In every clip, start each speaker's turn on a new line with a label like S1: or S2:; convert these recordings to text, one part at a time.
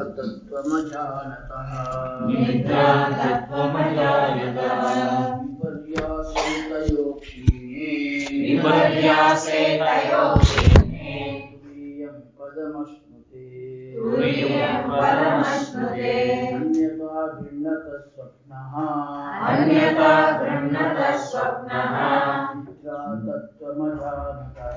S1: निद्रातत्त्वमजानतः
S2: निद्रातत्त्वमजानतः
S1: विपर्यासेतयो क्षीणे
S2: विपर्यासे तयोक्षीणे
S1: तुरीयं पदमश्नुते
S2: तुरीयं पदमश्नुते
S1: अन्यथा भिन्नतस्वप्नः
S2: अन्यथा गृह्णतः स्वप्नः
S1: निद्रातत्त्वमजानतः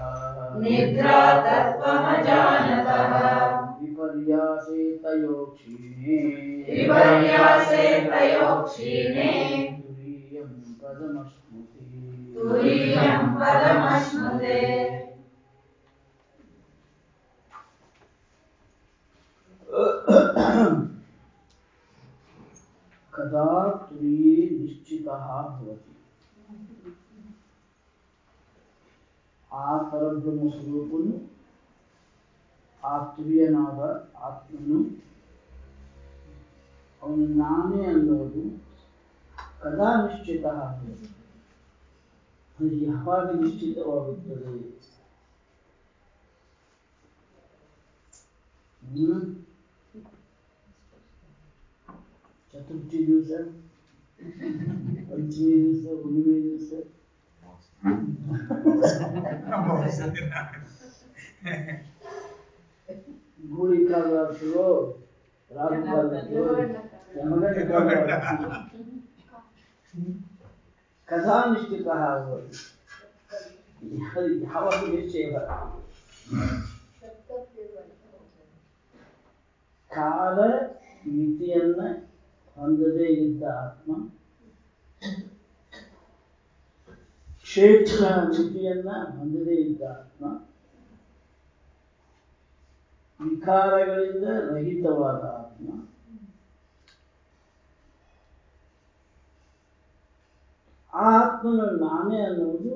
S2: निद्रातत्त्वमजानतः
S1: विपर्यासेतयो क्षीणे
S2: विपर्यासे तयोक्षीणे
S1: तुरीयं पदमश्नुते
S2: तुरीयं पदमश्नुते
S1: कदा तुरीये निश्चितः भवति ಆ ಪರಬ್ರಹ್ಮ ಸ್ವರೂಪನು ಆ ತುರಿಯನಾದ ಆತ್ಮನು ಅವನು ನಾನೇ ಅನ್ನೋದು ಕದಾ ನಿಶ್ಚಿತ ಭವತಿ ಅದು ಯಾವಾಗ ನಿಶ್ಚಿತವಾಗುತ್ತದೆ ಹ್ಮ್ ಚತುರ್ಥಿ ದಿವಸ ಪಂಚಮಿ ದಿವಸ ಹುಣ್ಣಿಮೆ ದಿವಸ ಗೂಳಿ ಕಾಲ ಆಗ್ತದೋ ರಾಹು ಕಾಲ ಆಗ್ತದೋ ಯಮಗಂಡ ಕಾಲ ಆಗ್ತದೋ ಕಥಾ ನಿಶ್ಚಿತ ಆಗುವುದು ಯಾವಾಗ ನಿಶ್ಚಯ ಬರ್ತದೆ ಕಾಲ ಮಿತಿಯನ್ನ ಹೊಂದದೇ ಇದ್ದ ಆತ್ಮ ಕ್ಷೇತ್ರ ಮಿತಿಯನ್ನ ಹೊಂದದೇ ಇದ್ದ ಆತ್ಮ ವಿಕಾರಗಳಿಂದ ರಹಿತವಾದ ಆತ್ಮ ಆ ಆತ್ಮನ ನಾನೇ ಅನ್ನುವುದು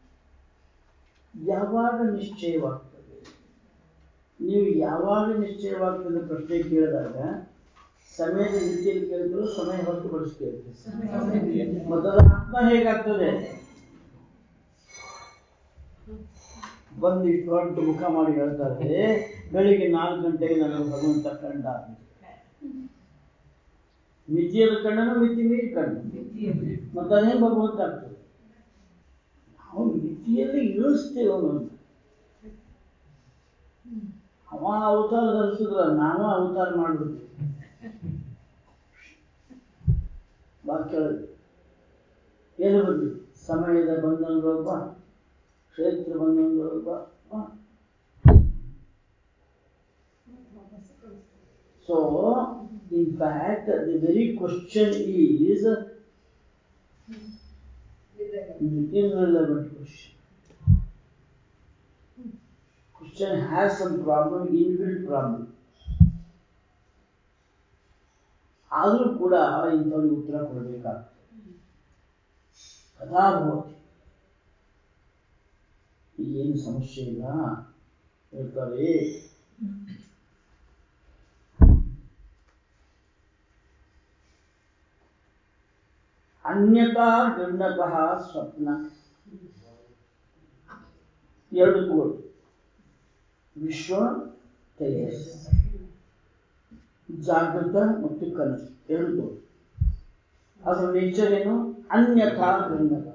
S1: ಯಾವಾಗ ನಿಶ್ಚಯವಾಗ್ತದೆ ನೀವು ಯಾವಾಗ ನಿಶ್ಚಯವಾಗ್ತದೆ ಪ್ರಶ್ನೆ ಕೇಳಿದಾಗ ಸಮಯದ ರೀತಿಯಲ್ಲಿ ಕೇಳಿದ್ರು ಸಮಯ ಹೊರತುಪಡಿಸಿ ಕೇಳ್ತೀವಿ ಮೊದಲ ಆತ್ಮ ಹೇಗಾಗ್ತದೆ ಬಂದು ಇಷ್ಟು ದೊಡ್ಡ ಮುಖ ಮಾಡಿ ಹೇಳ್ತಾರೆ ಬೆಳಿಗ್ಗೆ ನಾಲ್ಕು ಗಂಟೆಗೆ ನನಗೆ ಭಗವಂತ ಕಂಡ ಅಂತ. ಮಿತಿಯದ ಕಣ್ಣನು ಮಿತಿ ಮೀರಿ ಕಣ್ಣು ಮತ್ತೆ ಅದೇ ಭಗವಂತ ಆಗ್ತದೆ ನಾವು ಮಿತಿಯಲ್ಲಿ ಇಳಿಸ್ತೇವೆ ಅವನನ್ನು ಅವ ಅವತಾರ ಧರಿಸಿದ್ರ ನಾವು ಅವತಾರ ಮಾಡ್ಬಿಡ್ತೀವಿ ಬಾ ಕೆಳಗೆ ಎಲ್ಲಿ ಬಂದ್ವಿ ಸಮಯದ ಬಂಧನದೊಬ್ಬ ಕ್ಷೇತ್ರ ಬಂಧನದೊಬ್ಬ so in fact the very question is irrelevant question. Question has some problem, inbuilt problem. ಆದರೂ ಕೂಡ ಇಂಥವ್ರಿಗೆ ಉತ್ತರ ಕೊಡಬೇಕಾಗ್ತದೆ ಕಥಾ ಭವತಿ ಏನು ಸಮಸ್ಯೆ ಇಲ್ಲ ಹೇಳ್ತಾರೆ ಅನ್ಯತಾ ಗಂಡತಃ ಸ್ವಪ್ನ ಎರಡು ಕೋಡ್ ವಿಶ್ವ ತೇಜಸ್ ಜಾಗೃತ ಮತ್ತು ಕನಸು ಎರಡು ಕೋಡ್ ಅದರ ನೇಚರ್ ಏನು ಅನ್ಯಥಾ ಗಂಡತಃ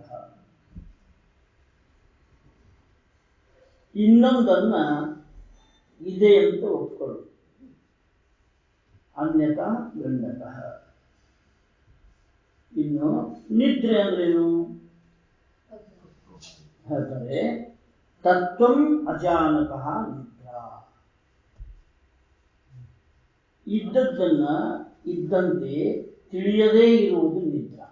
S1: ಇನ್ನೊಂದನ್ನ ಇದೆ ಅಂತ ಒಪ್ಕೊಳ್ಳು ಅನ್ಯಥಾ ಗಂಡತಃ ಇನ್ನು ನಿದ್ರೆ ಅಂದ್ರೇನು ಹೇಳ್ತಾರೆ ತತ್ವಂ ಅಜಾನತಃ ನಿದ್ರಾ ಇದ್ದದ್ದನ್ನ ಇದ್ದಂತೆ ತಿಳಿಯದೇ ಇರುವುದು ನಿದ್ರಾ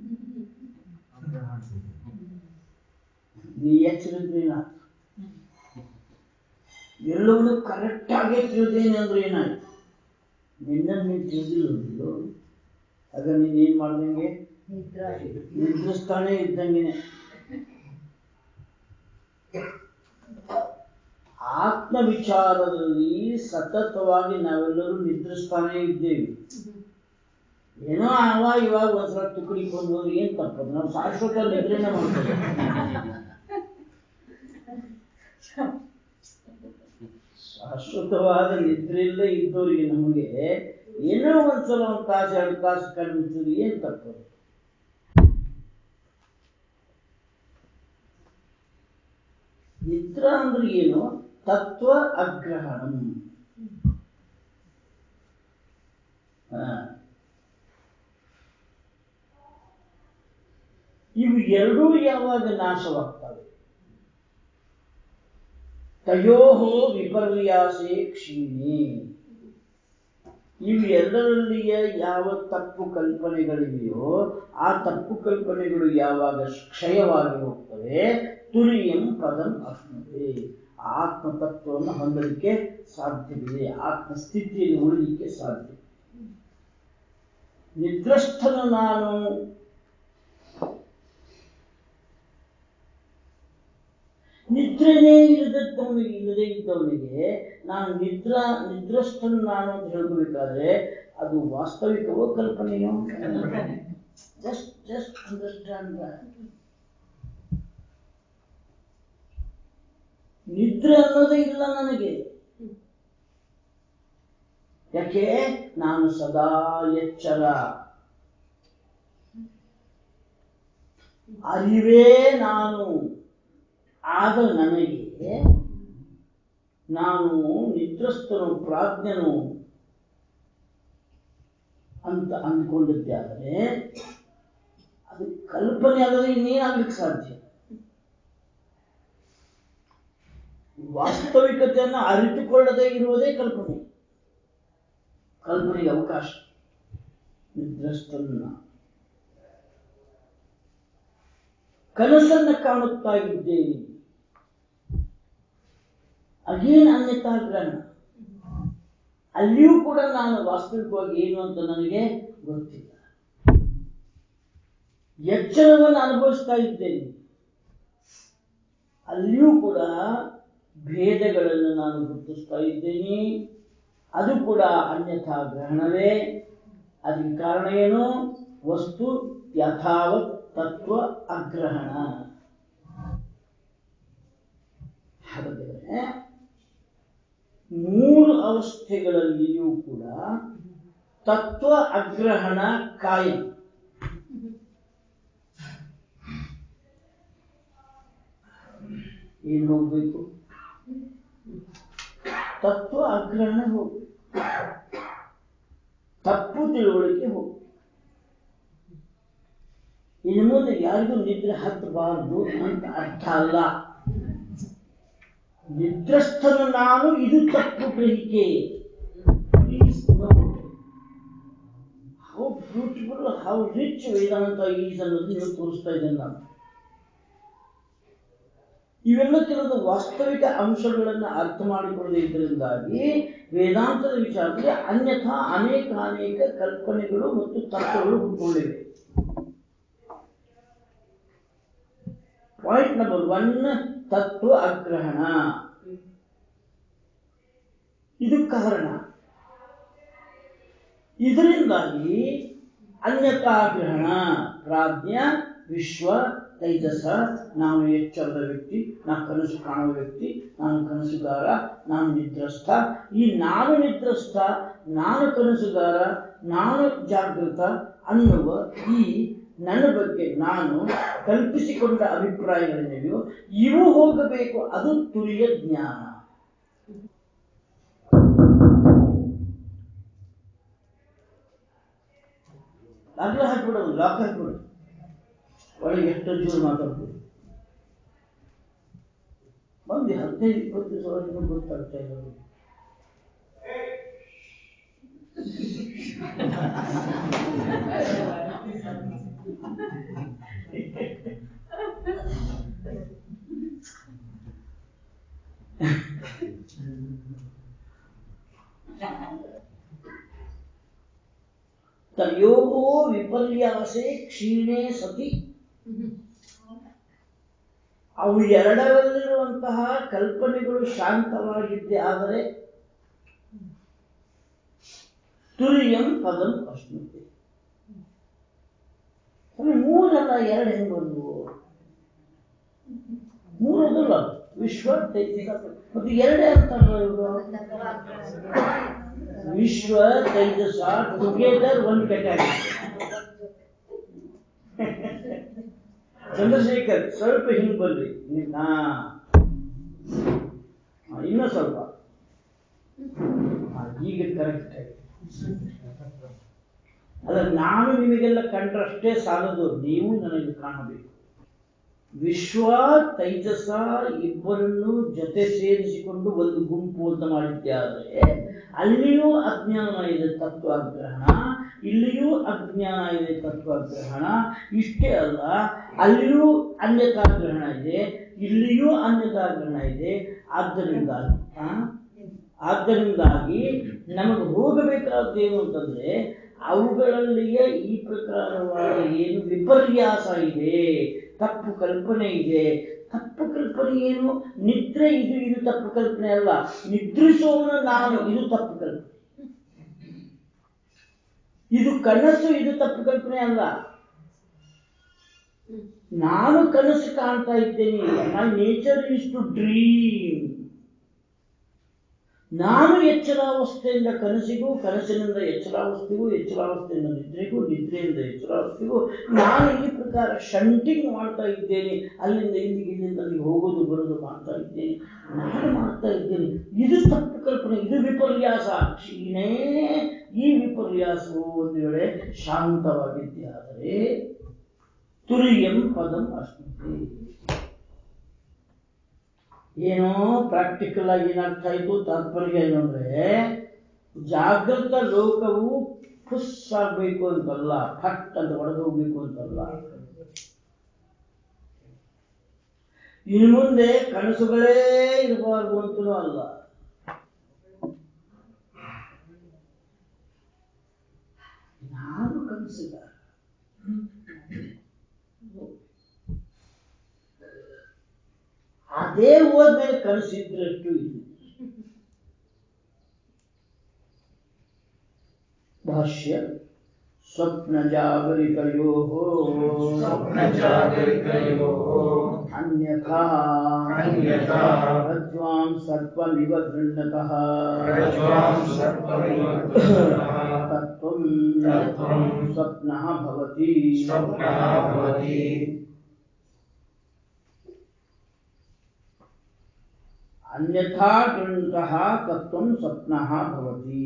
S1: ನೀ ಎಚ್ಚರಿದ್ರೇನ ಎಲ್ಲವನ್ನೂ ಕರೆಕ್ಟಾಗಿ ತಿಳಿದೇನೆ ಅಂದ್ರೆ ಏನಾಯ್ತು ನಿನ್ನ ನೀನು ತಿಳಿದಿಲ್ಲೋ ಆಗ ನೀನು ಏನ್ ಮಾಡ್ದಂಗೆ ನಿದ್ರಿಸ್ತಾನೆ ಇದ್ದಂಗೆನೆ ಆತ್ಮ ವಿಚಾರದಲ್ಲಿ ಸತತವಾಗಿ ನಾವೆಲ್ಲರೂ ನಿದ್ರಿಸ್ತಾನೆ ಇದ್ದೇವೆ ಏನೋ ಅವ ಇವಾಗ ಒಂದ್ಸಲ ತುಕಡಿ ಕೊಂಡು ಏನ್ ತಪ್ಪದು ನಾವು ಶಾಶ್ವತ ನಿದ್ರೆನ ಮಾಡ್ತೇವೆ ಶಾಶ್ವತವಾದ ನಿದ್ರೆಯಲ್ಲೇ ಇದ್ದವರಿಗೆ ನಮಗೆ ಏನೋ ಒಂದ್ಸಲ ಒಂದು ತಾಸು ಎರಡು ತಾಸು ಕಣ್ಣು ಮುಚ್ಚಿದ್ರೆ ಏನ್ ತಪ್ಪು ನಿದ್ರಾ ಅಂದ್ರೆ ಏನು ತತ್ವ ಅಗ್ರಹಣ ಇವು ಎರಡೂ ಯಾವಾಗ ನಾಶವಾಗ್ತವೆ ತಯೋ ವಿಪರ್ಯಾಸೆ ಕ್ಷೀಣೆ ಇವು ಎರಡರಲ್ಲಿಯ ಯಾವ ತಪ್ಪು ಕಲ್ಪನೆಗಳಿವೆಯೋ ಆ ತಪ್ಪು ಕಲ್ಪನೆಗಳು ಯಾವಾಗ ಕ್ಷಯವಾಗಿ ಹೋಗ್ತವೆ ತುರಿಯಂ ಪದಂ ಅಶ್ನತೆ ಆತ್ಮ ತತ್ವವನ್ನು ಹೊಂದಲಿಕ್ಕೆ ಸಾಧ್ಯವಿದೆ ಆತ್ಮ ಸ್ಥಿತಿಯಲ್ಲಿ ಉಳಿಲಿಕ್ಕೆ ಸಾಧ್ಯ ನಿದ್ರಸ್ಥನು ನಾನು ನಿದ್ರೆನೇ ಇಲ್ಲದವನಿಗೆ ಇಲ್ಲದೆ ಇದ್ದವನಿಗೆ ನಾನು ನಿದ್ರಾ ನಿದ್ರಸ್ಥನು ನಾನು ಅಂತ ಹೇಳ್ಕೋಬೇಕಾದ್ರೆ ಅದು ವಾಸ್ತವಿಕವೋ ಕಲ್ಪನೆಯೋ ಜಸ್ಟ್ ಜಸ್ಟ್ ಅಂಡರ್ಸ್ಟ್ಯಾಂಡ್ ನಿದ್ರೆ ಅನ್ನೋದೇ ಇಲ್ಲ ನನಗೆ ಯಾಕೆ ನಾನು ಸದಾ ಎಚ್ಚರ ಅರಿವೇ ನಾನು ಆದ ನನಗೆ ನಾನು ನಿದ್ರಸ್ಥನು ಪ್ರಾಜ್ಞನು ಅಂತ ಅಂದ್ಕೊಂಡಿದ್ದಾದರೆ ಅದು ಕಲ್ಪನೆ ಅಲ್ಲದೆ ಇನ್ನೇನಾಗ್ಲಿಕ್ಕೆ ಸಾಧ್ಯ ವಾಸ್ತವಿಕತೆಯನ್ನು ಅರಿತುಕೊಳ್ಳದೆ ಇರುವುದೇ ಕಲ್ಪನೆ ಕಲ್ಪನೆಗೆ ಅವಕಾಶ ನಿದ್ರಸ್ಥನ್ನ ಕನಸನ್ನ ಕಾಣುತ್ತಾ ಇದ್ದೇನೆ ಅಗೇನ್ ಅನ್ಯತಾ ಗ್ರಹಣ ಅಲ್ಲಿಯೂ ಕೂಡ ನಾನು ವಾಸ್ತವಿಕವಾಗಿ ಏನು ಅಂತ ನನಗೆ ಗೊತ್ತಿಲ್ಲ ಎಚ್ಚರವನ್ನು ಅನುಭವಿಸ್ತಾ ಇದ್ದೇನೆ ಅಲ್ಲಿಯೂ ಕೂಡ ಭೇದಗಳನ್ನು ನಾನು ಗುರುತಿಸ್ತಾ ಇದ್ದೇನೆ ಅದು ಕೂಡ ಅನ್ಯಥಾ ಗ್ರಹಣವೇ ಅದಕ್ಕೆ ಕಾರಣ ಏನು ವಸ್ತು ಯಥಾವತ್ ತತ್ವ ಅಗ್ರಹಣ ಹಾಗಾದರೆ ಮೂರು ಅವಸ್ಥೆಗಳಲ್ಲಿಯೂ ಕೂಡ ತತ್ವ ಅಗ್ರಹಣ ಕಾಯಂ ಏನು ಹೋಗ್ಬೇಕು ತತ್ವ ಅಗ್ರಹಣ ಹೋಗ್ಬೇಕು ತಪ್ಪು ತಿಳುವಳಿಕೆ ಹೋಗ್ಬೇಕು ಇನ್ನು ಮುಂದೆ ಯಾರಿಗೂ ನಿದ್ರೆ ಹತ್ತಬಾರದು ಅಂತ ಅರ್ಥ ಅಲ್ಲ ನಿದ್ರಸ್ಥನು ನಾನು ಇದು ತಪ್ಪು ಗ್ರಹಿಕೆ how beautiful how rich Vedanta is ಅನ್ನೋದು ನೀವು ತೋರಿಸ್ತಾ ಇದ್ದೇನೆ ನಾನು ಇವೆಲ್ಲ ಕೆಲವೊಂದು ವಾಸ್ತವಿಕ ಅಂಶಗಳನ್ನು ಅರ್ಥ ಮಾಡಿಕೊಳ್ಳದೆ ಇದರಿಂದಾಗಿ ವೇದಾಂತದ ವಿಚಾರದಲ್ಲಿ ಅನ್ಯಥಾ ಅನೇಕ ಅನೇಕ ಕಲ್ಪನೆಗಳು ಮತ್ತು ತತ್ವಗಳು ಹುಟ್ಟುಕೊಂಡಿವೆ ಪಾಯಿಂಟ್ ನಂಬರ್ ಒನ್ ತತ್ವ ಅಗ್ರಹಣ ಇದು ಕಾರಣ ಇದರಿಂದಾಗಿ ಅನ್ಯತಾಗ್ರಹಣ ಪ್ರಾಜ್ಞ ವಿಶ್ವ ತೈಜಸ ನಾನು ಎಚ್ಚರದ ವ್ಯಕ್ತಿ ನಾ ಕನಸು ಕಾಣುವ ವ್ಯಕ್ತಿ ನಾನು ಕನಸುಗಾರ ನಾನು ನಿದ್ರಸ್ಥ ಈ ನಾನು ನಿದ್ರಸ್ಥ ನಾನು ಕನಸುಗಾರ ನಾನು ಜಾಗೃತ ಅನ್ನುವ ಈ ನನ್ನ ಬಗ್ಗೆ ನಾನು ಕಲ್ಪಿಸಿಕೊಂಡ ಅಭಿಪ್ರಾಯಗಳೇನಿವೆಯೋ ಇವು ಹೋಗಬೇಕು ಅದು ತುರಿಯ ಜ್ಞಾನ ಅಗ್ಲ ಹಾಕ್ಬಿಡೋದು ಲಾಕ್ ಹಾಕ್ಬಿಡು ಒಳಗೆ ಎಷ್ಟು ಜೋರು ಮಾತಾಡ್ಬೋದು ಒಂದು ಹದಿನೈದು ಇಪ್ಪತ್ತು ದಿವಸ ಒಳಗೆ ಗೊತ್ತಾಗ್ತಾ ಇಲ್ಲ ಅವ್ರಿಗೆ. ತಯೋ ವಿಪರ್ಯಾಸೆ ಕ್ಷೀಣೆ ಸತಿ ಅವು ಎರಡರಲ್ಲಿರುವಂತಹ ಕಲ್ಪನೆಗಳು ಶಾಂತವಾಗಿದ್ದೆ ಆದರೆ ತುರಿಯಂ ಪದಂ ಅಶ್ನುತೆ ಸ್ವಾಮಿ ಮೂರಲ್ಲ ಎರಡು ಹೆಂಗ್ ಬಂದವು ಮೂರು ಅದಲ್ಲ ವಿಶ್ವ ತೈಜಸ ಮತ್ತು ಎರಡೇ ಅಂತಾರಲ್ಲ ಇವರು ವಿಶ್ವ ತೈಜಸ ಟುಗೆದರ್ ಒನ್ ಕೆಟಾಗರಿ ಚಂದ್ರಶೇಖರ್ ಸ್ವಲ್ಪ ಹಿಂಗ್ ಬರ್ರಿ ಹಾ ಹಾ, ಇನ್ನೂ ಸ್ವಲ್ಪ ಹಾ, ಈಗ ಕರೆಕ್ಟ್ ಆಗಿ ಅಲ್ಲ ನಾನು ನಿಮಗೆಲ್ಲ ಕಂಡ್ರಷ್ಟೇ ಸಾಲದು ನೀವು ನನಗೆ ಕಾಣಬೇಕು ವಿಶ್ವ ತೈಜಸ ಇಬ್ಬರನ್ನು ಜೊತೆ ಸೇರಿಸಿಕೊಂಡು ಒಂದು ಗುಂಪು ಅಂತ ಮಾಡಿದ್ದಾದರೆ ಅಲ್ಲಿಯೂ ಅಜ್ಞಾನ ಇದೆ ತತ್ವಗ್ರಹಣ ಇಲ್ಲಿಯೂ ಅಜ್ಞಾನ ಇದೆ ತತ್ವಗ್ರಹಣ ಇಷ್ಟೇ ಅಲ್ಲ ಅಲ್ಲಿಯೂ ಅನ್ಯತಾಗ್ರಹಣ ಇದೆ ಇಲ್ಲಿಯೂ ಅನ್ಯತಾಗ್ರಹಣ ಇದೆ ಆದ್ದರಿಂದ ಆ, ಆದ್ದರಿಂದಾಗಿ ನಮಗೆ ಹೋಗಬೇಕಾದ್ದೇನು ಅಂತಂದ್ರೆ ಅವುಗಳಲ್ಲಿಯೇ ಈ ಪ್ರಕಾರವಾದ ಏನು ವಿಪರ್ಯಾಸ ಇದೆ ತಪ್ಪು ಕಲ್ಪನೆ ಇದೆ ತಪ್ಪು ಕಲ್ಪನೆ ಏನು ನಿದ್ರೆ ಇದು ಇದು ತಪ್ಪು ಕಲ್ಪನೆ ಅಲ್ಲ ನಿದ್ರಿಸೋವನು ನಾನು ಇದು ತಪ್ಪು ಕಲ್ಪನೆ ಇದು ಕನಸು ಇದು ತಪ್ಪು ಕಲ್ಪನೆ ಅಲ್ಲ ನಾನು ಕನಸು ಕಾಣ್ತಾ ಇದ್ದೇನೆ my nature is to dream ನಾನು ಎಚ್ಚರಾವಸ್ಥೆಯಿಂದ ಕನಸಿಗೂ ಕನಸಿನಿಂದ ಎಚ್ಚರಾವಸ್ಥೆಗೂ ಎಚ್ಚರಾವಸ್ಥೆಯಿಂದ ನಿದ್ರೆಗೂ ನಿದ್ರೆಯಿಂದ ಎಚ್ಚರಾವಸ್ಥೆಗೂ ನಾನು ಈ ಪ್ರಕಾರ ಶಂಟಿಂಗ್ ಮಾಡ್ತಾ ಇದ್ದೇನೆ ಅಲ್ಲಿಂದ ಇಲ್ಲಿಗೆ ಇಲ್ಲಿಂದ ಅಲ್ಲಿಗೆ ಹೋಗೋದು ಬರೋದು ಮಾಡ್ತಾ ಇದ್ದೇನೆ ನಾನು ಮಾಡ್ತಾ ಇದ್ದೇನೆ ಇದು ತಪ್ಪು ಕಲ್ಪನೆ ಇದು ವಿಪರ್ಯಾಸ ಕ್ಷೀಣೇ ಈ ವಿಪರ್ಯಾಸವು ಒಂದು ವೇಳೆ ಶಾಂತವಾಗಿದ್ದೆ ಆದರೆ ತುರಿಯಂ ಪದಂ ಅಸ್ಮಿತೆ ಏನೋ ಪ್ರಾಕ್ಟಿಕಲ್ ಆಗಿ ಏನಾಗ್ತಾ ಇತ್ತು ತಾತ್ಪರ್ಯ ಏನು ಅಂದ್ರೆ ಜಾಗೃತ ಲೋಕವು ಫುಸ್ ಆಗ್ಬೇಕು ಅಂತಲ್ಲ ಫಟ್ ಅಂತ ಹೊಡೆದು ಹೋಗ್ಬೇಕು ಅಂತಲ್ಲ ಇನ್ನು ಮುಂದೆ ಕನಸುಗಳೇ ಇರಬಾರ್ದು ಅಂತನೂ ಅಲ್ಲ ನಾನು ಕನಸಿಲ್ಲ ಅದೇ ಹೋದ್ಮೇಲೆ ಕನಸಿದ್ರಷ್ಟು ಇಲ್ಲ ಭಾಷ್ಯ ಸ್ವಪ್ನ ಜಾಗರಿಕಯೋ
S2: ಸ್ವಪ್ನಜಾಗರಿಕಯೋಃ
S1: ಅನ್ಯಥಾ
S2: ಅನ್ಯಥಾ
S1: ರಜ್ವಾಂ ಸರ್ಪಮಿವ ಗೃಹ್ಣತಃ
S2: ರಜ್ವಾಂ ಸರ್ಪಮಿವ ಗೃಹ್ಣತಃ
S1: ತತ್ವಂ
S2: ತತ್ವಂ
S1: ಸ್ವಪ್ನಃ ಭವತಿ
S2: ಸ್ವಪ್ನಃ ಭವತಿ
S1: ಅನ್ಯಥಾ ಗೃಹ್ಣತಃ ತತ್ವಂ ಸ್ವಪ್ನಃ ಭವತಿ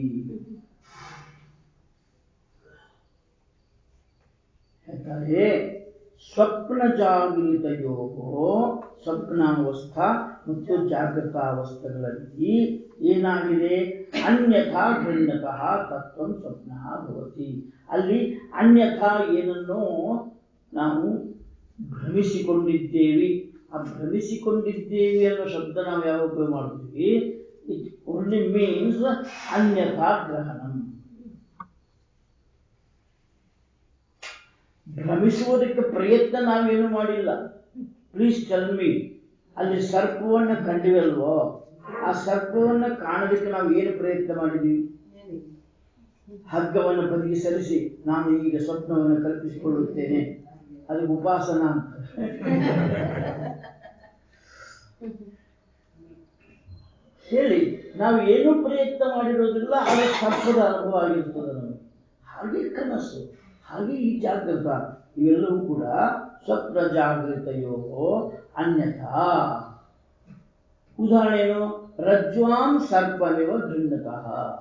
S1: ಹೇಳ್ತಾರೆ ಸ್ವಪ್ನ ಜಾಗೃತಯೋ ಸ್ವಪ್ನಾವಸ್ಥಾ ಮತ್ತು ಜಾಗೃತಾವಸ್ಥೆಗಳಲ್ಲಿ ಏನಾಗಿದೆ ಅನ್ಯಥಾ ಗೃಹ್ಣತಃ ತತ್ವಂ ಸ್ವಪ್ನ ಭವತಿ ಅಲ್ಲಿ ಅನ್ಯಥಾ ಏನನ್ನೋ ನಾವು ಭ್ರಮಿಸಿಕೊಂಡಿದ್ದೇವೆ ಆ ಭ್ರಮಿಸಿಕೊಂಡಿದ್ದೇವೆ ಅನ್ನೋ ಶಬ್ದ ನಾವು ಯಾವ ಉಪಯೋಗ ಮಾಡ್ತೀವಿ ಇಟ್ ಓನ್ಲಿ ಮೀನ್ಸ್ ಅನ್ಯಥಾ ಗ್ರಹಣಂ ಭ್ರಮಿಸುವುದಕ್ಕೆ ಪ್ರಯತ್ನ ನಾವೇನು ಮಾಡಿಲ್ಲ ಪ್ಲೀಸ್ ಟೆಲ್ ಮೀ ಅಲ್ಲಿ ಸರ್ಪವನ್ನ ಕಂಡಿವಲ್ವೋ ಆ ಸರ್ಪವನ್ನ ಕಾಣೋದಕ್ಕೆ ನಾವು ಏನು ಪ್ರಯತ್ನ ಮಾಡಿದ್ವಿ ಹಗ್ಗವನ್ನು ಬದಿಗೆ ಸರಿಸಿ ನಾನು ಈಗ ಸ್ವಪ್ನವನ್ನು ಕಲ್ಪಿಸಿಕೊಳ್ಳುತ್ತೇನೆ ಅದು ಉಪಾಸನ ಅಂತ ಹೇಳಿ ನಾವು ಏನೂ ಪ್ರಯತ್ನ ಮಾಡಿರೋದಿಲ್ಲ ಅದು ಸರ್ಪದ ಅನುಭವ ಆಗಿರ್ತದೆ ನಮಗೆ ಹಾಗೆ ಕನಸು ಹಾಗೆ ಈ ಜಾಗೃತ ಇವೆಲ್ಲವೂ ಕೂಡ ಸ್ವಪ್ನ ಜಾಗೃತಯೋ ಅನ್ಯಥಾ ಉದಾಹರಣೆ ಏನು ರಜ್ವಾಂ ಸರ್ಪನಿವ ಗೃಹ್ಣತಃ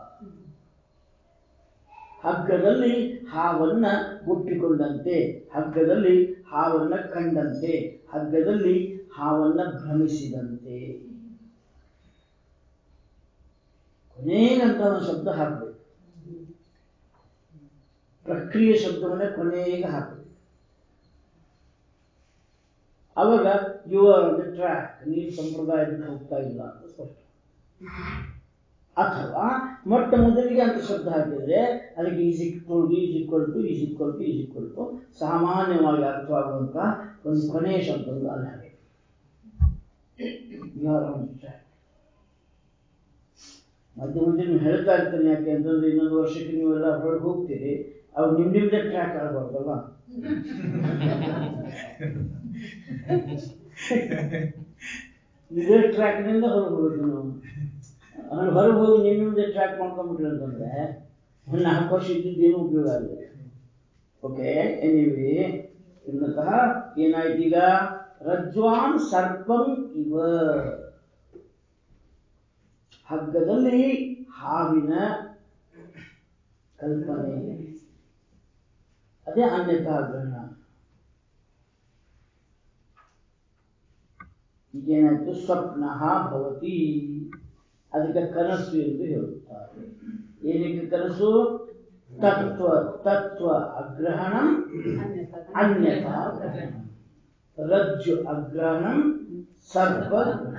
S1: ಹಗ್ಗದಲ್ಲಿ ಹಾವನ್ನ ಮುಟ್ಟಿಕೊಂಡಂತೆ ಹಗ್ಗದಲ್ಲಿ ಹಾವನ್ನ ಕಂಡಂತೆ ಹಗ್ಗದಲ್ಲಿ ಹಾವನ್ನ ಭ್ರಮಿಸಿದಂತೆ ಕೊನೆಗಂತ ಒಂದು ಶಬ್ದ ಹಾಕಬೇಕು ಪ್ರಕ್ರಿಯೆ ಶಬ್ದವನ್ನ ಕೊನೆಗೆ ಹಾಕಬೇಕು ಅವಾಗ ಯು ಆರ್ ದ ಟ್ರ್ಯಾಕ್ ನೀವು ಸಂಪ್ರದಾಯದಿಂದ ಹೋಗ್ತಾ ಇಲ್ಲ ಅಂತ ಸ್ಪಷ್ಟ ಅಥವಾ ಮೊಟ್ಟ ಮೊದಲಿಗೆ ಅಂತ ಶಬ್ದ ಹಾಕಿದ್ರೆ ಅದಕ್ಕೆ is equal to is equal to is equal to is equal to ಸಾಮಾನ್ಯವಾಗಿ ಅರ್ಥವಾಗುವಂತ ಒಂದು ಕೊನೆಯ ಶಬ್ದವನ್ನು ಅಲ್ಲಿ ಹಾಕಿ ಯು ಆರ್ ಆನ್ ಟ್ರ್ಯಾಕ್ ಮಧ್ಯ ಮಧ್ಯೆ ನೀವು ಹೇಳ್ತಾ ಇರ್ತೀನಿ ಯಾಕೆ ಅಂತಂದ್ರೆ ಇನ್ನೊಂದು ವರ್ಷಕ್ಕೆ ನೀವೆಲ್ಲ ಹೊರಗೆ ಹೋಗ್ತೀರಿ ಅವು ನಿಮ್ ನಿಮ್ದೇ ಟ್ರ್ಯಾಕ್ ಆಗಬಾರ್ದಲ್ಲ ಇದೇ ಟ್ರ್ಯಾಕ್ನಿಂದ ಹೊರಗೆ ಹೋಗ್ಬೇಕು ನಾವು ಅಲ್ಲಿ ಹೊರಗೆ ಹೋಗಿ ನಿಮ್ಮ ಮುಂದೆ ಟ್ರ್ಯಾಕ್ ಮಾಡ್ಕೊಂಡ್ಬಿಟ್ರಿ ಅಂತಂದ್ರೆ ಒಂದು ನಾಲ್ಕು ವರ್ಷ ಇದ್ದಿದ್ದು ಏನೂ ಉಪಯೋಗ ಆಗಲ್ಲ ಓಕೆ ಎನಿವೆ ಮೂಲತಃ ಏನಾಯ್ತು ಈಗ ರಜ್ವಾನ್ ಸರ್ಪಂ ಇವ ಹಗ್ಗದಲ್ಲಿ ಹಾವಿನ ಕಲ್ಪನೆ ಅದೇ ಅನ್ಯತಾ ಗ್ರಹಣ ಈಗೇನಾಯ್ತು ಸ್ವಪ್ನ ಭವತಿ ಅದಕ್ಕೆ ಕನಸು ಎಂದು ಹೇಳುತ್ತಾರೆ ಏನಕ್ಕೆ ಕನಸು ತತ್ವ ತತ್ವ ಅಗ್ರಹಣಂ ಅನ್ಯಥಾ ಗ್ರಹಣಂ ರಜ್ಜು ಅಗ್ರಹಣಂ ಸರ್ಪ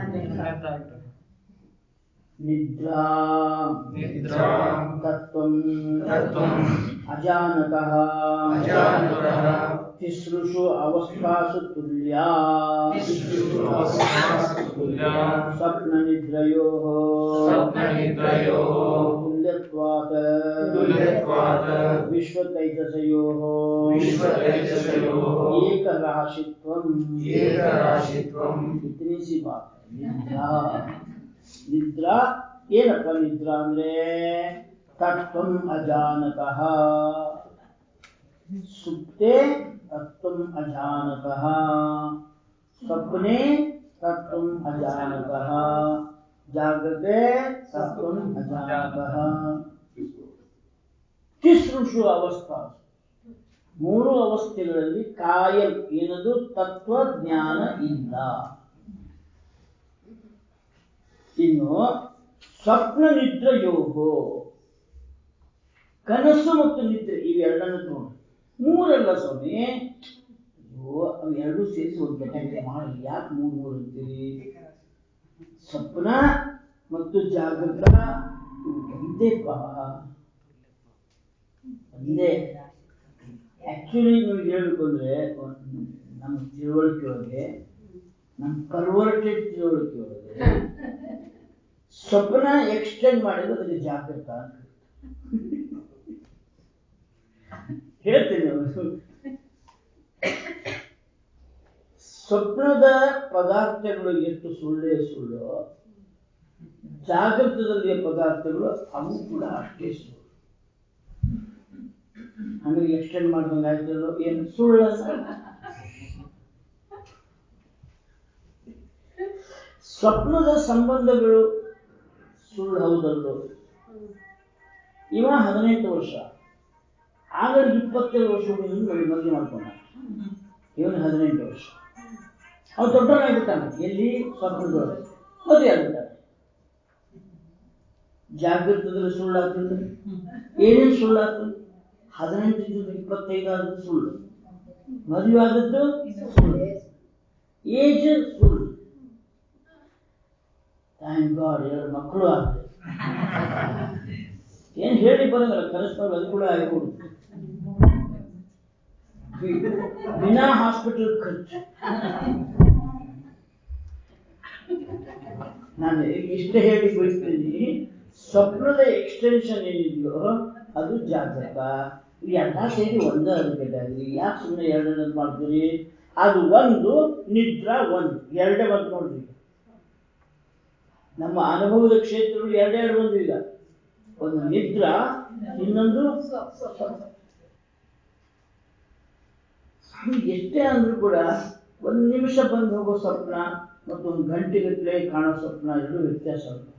S1: ನಿದ್ರಾ
S2: ನಿದ್ರಾ
S1: ತತ್ವಂ
S2: ತತ್ವಂ
S1: ಅಜಾನತಃ
S2: ಅಜಾನತಃ
S1: ತಿಸೃಷು ಅವಸ್ಥಾಸು ತುಲ್ಯಾ
S2: ತಿಸೃಷು ಅವಸ್ಥಾಸು ತುಲ್ಯಾ
S1: ಸ್ವಪ್ನ ನಿದ್ರಯೋಃ
S2: ಸ್ವಪ್ನನಿದ್ರಯೋಃ
S1: ತುಲ್ಯತ್ವಾತ್
S2: ತುಲ್ಯತ್ವಾತ್
S1: ವಿಶ್ವತೈಜಸಯೋಃ
S2: ವಿಶ್ವತೈಜಸಯೋಃ
S1: ಏಕರಾಶಿತ್ವಂ
S2: ಏಕರಾಶಿತ್ವಂ
S1: ಇತನಿ ಸಿ ಬಾತ್ ಹೈ. ನಿದ್ರಾ ನಿದ್ರಾ ಏನಪ್ಪ ನಿದ್ರಾ ಅಂದ್ರೆ ತತ್ವಂ ಅಜಾನತಃ ಸುಪ್ತೆ ತತ್ವಂ ಅಜಾನತಃ ಸ್ವಪ್ನೆ ತತ್ವಂ ಅಜಾನತಃ ಜಾಗ್ರತೆ ತತ್ವಂ ಅಜಾನತಃ ತಿಸೃಷು ಅವಸ್ಥಾ ಮೂರು ಅವಸ್ಥೆಗಳಲ್ಲಿ ಕಾಯಂ ಏನದು ತತ್ವ ಜ್ಞಾನ ಇಲ್ಲ ಇನ್ನು ಸ್ವಪ್ನ ನಿದ್ರೆಯೋಗೋ ಕನಸು ಮತ್ತು ನಿದ್ರೆ ಇವೆರಡನ್ನು ತಗೊಂಡು ಮೂರಲ್ಲ ಸ್ವಾಮಿ ಅಯ್ಯೋ ಅವು ಎರಡು ಸೇರಿಸಿ ಒಂದು ಕಥೆ ಮಾಡಿ ಯಾಕೆ ಮೂರು ಮೂರು ಅಂತೀರಿ ಸ್ವಪ್ನ ಮತ್ತು ಜಾಗೃತ ಇವು ಒಂದೇಪ್ಪ ಒಂದೇ ಆಕ್ಚುಲಿ ನಿಮ್ಗೆ ಹೇಳ್ಬೇಕು ಅಂದ್ರೆ ಒಂದ್- ನಮ್ಮ ತಿಳುವಳಿಕೆ ಒಳಗೆ ನಮ್ಮ ಕನ್ವರ್ಟೆಡ್ ತಿಳುವಳಿಕೆ ಒಳಗೆ ಸ್ವಪ್ನ ಎಕ್ಸ್ಟೆಂಡ್ ಮಾಡಿದ್ರೆ ಅದಕ್ಕೆ ಜಾಗೃತ ಅಂತ ಹೇಳ್ತೀನಿ ಅವ್ರು. ಸ್ವಪ್ನದ ಪದಾರ್ಥಗಳು ಎಷ್ಟು ಸುಳ್ಳೇ ಸುಳ್ಳು ಜಾಗೃತದಲ್ಲಿಯ ಪದಾರ್ಥಗಳು ಅವು ಕೂಡ ಅಷ್ಟೇ ಸುಳ್ಳು ಹಂಗಾಗಿ ಎಕ್ಸ್ಟೆಂಡ್ ಮಾಡ್ದಂಗೆ ಆಯ್ತಲ್ಲೋ ಏನು ಸುಳ್ಳ ಸ್ವಪ್ನದ ಸಂಬಂಧಗಳು ಸುಳ್ಳು ಹೌದಲ್ಲೋ ಇವ ಹದಿನೆಂಟು ವರ್ಷ ಆಗ ಇಪ್ಪತ್ತೇಳು ವರ್ಷ ಹುಡುಗನ ಮದುವೆ ಮಾಡ್ಕೊಂಡ ಇವನು ಹದಿನೆಂಟು ವರ್ಷ ಅವ್ನು ದೊಡ್ಡವನಾಗ್ಬಿಟ್ಟಾನೆ ಎಲ್ಲಿ ಸ್ವಪ್ನದೊಳಗೆ ಮದುವೆ ಆಗ್ಬಿಟ್ಟಾನೆ ಜಾಗೃತದಲ್ಲಿ ಸುಳ್ಳಾಗ್ತದೆ ಏನೇನು ಸುಳ್ಳಾಗ್ತು ಹದಿನೆಂಟರಿಂದ ಇಪ್ಪತ್ತೈದು ಆದದ್ದು ಸುಳ್ಳು ಮದುವೆ ಆದದ್ದು ಸುಳ್ಳು ಏಜ್ ಸುಳ್ಳು ಥ್ಯಾಂಕ್ ಗಾಡ್ ಎರಡು ಮಕ್ಕಳು ಆಗ್ತದೆ ಏನ್ ಹೇಳಿ ಬರಂಗಲ್ಲ ಕನಸಿನಲ್ಲಿ ಅದು ಕೂಡ ಆಗಿಬಿಡುತ್ತೆ ಬಿನಾ ಹಾಸ್ಪಿಟಲ್ ಖರ್ಚು ನಾನು ಇಷ್ಟೇ ಹೇಳಿ ಬಯಸ್ತೀನಿ ಸ್ವಪ್ನದ ಎಕ್ಸ್ಟೆನ್ಷನ್ ಏನಿದೆಯೋ ಅದು ಜಾಗೃತ ಎಲ್ಲ ಸೇರಿ ಒಂದೇ ಅದಕ್ಕೆ ಯಾಕೆ ಸುಮ್ಮನೆ ಎರಡನೇದು ಮಾಡ್ತೀರಿ ಅದು ಒಂದು ನಿದ್ರಾ ಒಂದು ಎರಡೇ ಒಂದು ನೋಡ್ರಿ ನಮ್ಮ ಅನುಭವದ ಕ್ಷೇತ್ರಗಳು ಎರಡೆರಡು ಬಂದು ಈಗ ಒಂದು ನಿದ್ರಾ ಇನ್ನೊಂದು ಸ್ವಾಮಿ ಎಷ್ಟೇ ಅಂದ್ರೂ ಕೂಡ ಒಂದು ನಿಮಿಷ ಬಂದು ಹೋಗೋ ಸ್ವಪ್ನ ಮತ್ತು ಒಂದು ಗಂಟೆಗಟ್ಟಲೆ ಕಾಣೋ ಸ್ವಪ್ನ ಎರಡು ವ್ಯತ್ಯಾಸ ಉಂಟು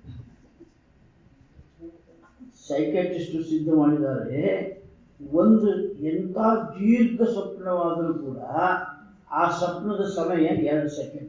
S1: ಸೈಕ್ಯಾಟ್ರಿಸ್ಟ್ ಸಿದ್ಧ ಮಾಡಿದ್ದಾರೆ ಒಂದು ಎಂಥ ದೀರ್ಘ ಸ್ವಪ್ನವಾದರೂ ಕೂಡ ಆ ಸ್ವಪ್ನದ ಸಮಯ ಎರಡು second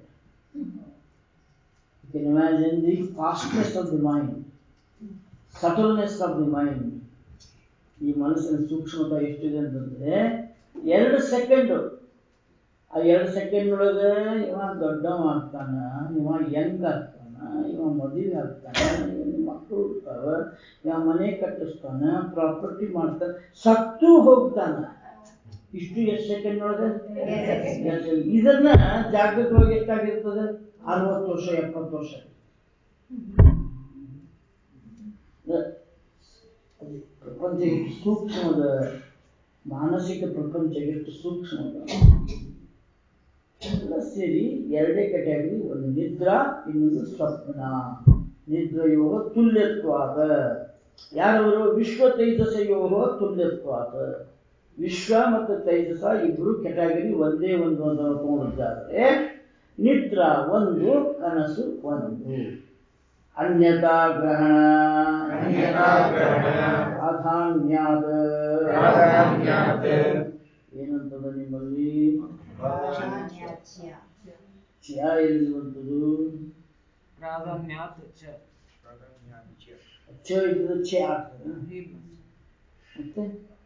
S1: you can imagine the fastness of the mind subtleness of the mind ಈ ಮನಸ್ಸಿನ ಸೂಕ್ಷ್ಮತೆ ಎಷ್ಟಿದೆ ಅಂತಂದ್ರೆ ಎರಡು ಸೆಕೆಂಡ್ ಆ ಎರಡು ಸೆಕೆಂಡ್ ಒಳಗೆ ಇವ ದೊಡ್ಡವ ಆಗ್ತಾನ ಇವ ಯಂಗ್ ಆಗ್ತಾನ ಇವ ಮದುವೆ ಆಗ್ತಾನ ಇವನಿಗೆ ಮಕ್ಕಳು ಇರ್ತಾವ ಇವ ಮನೆ ಕಟ್ಟಿಸ್ತಾನ ಪ್ರಾಪರ್ಟಿ ಮಾಡ್ತಾನ ಸತ್ತು ಹೋಗ್ತಾನ ಇಷ್ಟು ಎಷ್ಟು ಸೆಕೆಂಡ್ ಒಳಗೆ ಎಷ್ಟು second. ಇದನ್ನ ಜಾಗೃತವಾಗಿ ಎಷ್ಟಾಗಿರ್ತದೆ ಅರವತ್ತು ವರ್ಷ ಎಪ್ಪತ್ತು ವರ್ಷ ದ- ಅದು ಪ್ರಪಂಚ ಎಷ್ಟು ಸೂಕ್ಷ್ಮದ ಮಾನಸಿಕ ಪ್ರಪಂಚ ಎಷ್ಟು ಸೂಕ್ಷ್ಮದ ಎಲ್ಲ ಸೇರಿ ಎರಡೇ ಕ್ಯಾಟಗರಿ ಒಂದು ನಿದ್ರಾ ಇನ್ನೊಂದು ಸ್ವಪ್ನ ನಿದ್ರಯೋಗ ತುಲ್ಯತ್ವಾದ ಯಾರವರು ವಿಶ್ವ ತೈಜಸಯೋಗ ತುಲ್ಯತ್ವಾದ ವಿಶ್ವ ಮತ್ತು ತೈಜಸ ಇಬ್ರು ಕೆಟಗರಿ ಒಂದೇ ಒಂದು ಅಂತ ತಗೊಂಡಿದ್ದಾದ್ರೆ ನಿದ್ರಾ ಒಂದು ಕನಸು ಒಂದು ಅನ್ಯತಾ ಗ್ರಹಣ
S2: ಅನ್ಯತಾ ಗ್ರಹಣ
S1: ಪ್ರಾಧಾನ್ಯಾದ
S2: ಪ್ರಾಧಾನ್ಯಾತ್
S1: ಏನಂತದ ನಿಮ್ಮಲ್ಲಿ
S3: ಪ್ರಾಧಾನ್ಯಾಚ್ಯ
S1: ಚ್ಯ ಎಲ್ಲಿ ಬಂತದು
S4: ಪ್ರಾಧಾನ್ಯಾತ್ ಚ
S1: ಚ ಇದ್ರೆ ಛೆ ಆಗ್ತದೆ ಮತ್ತೆ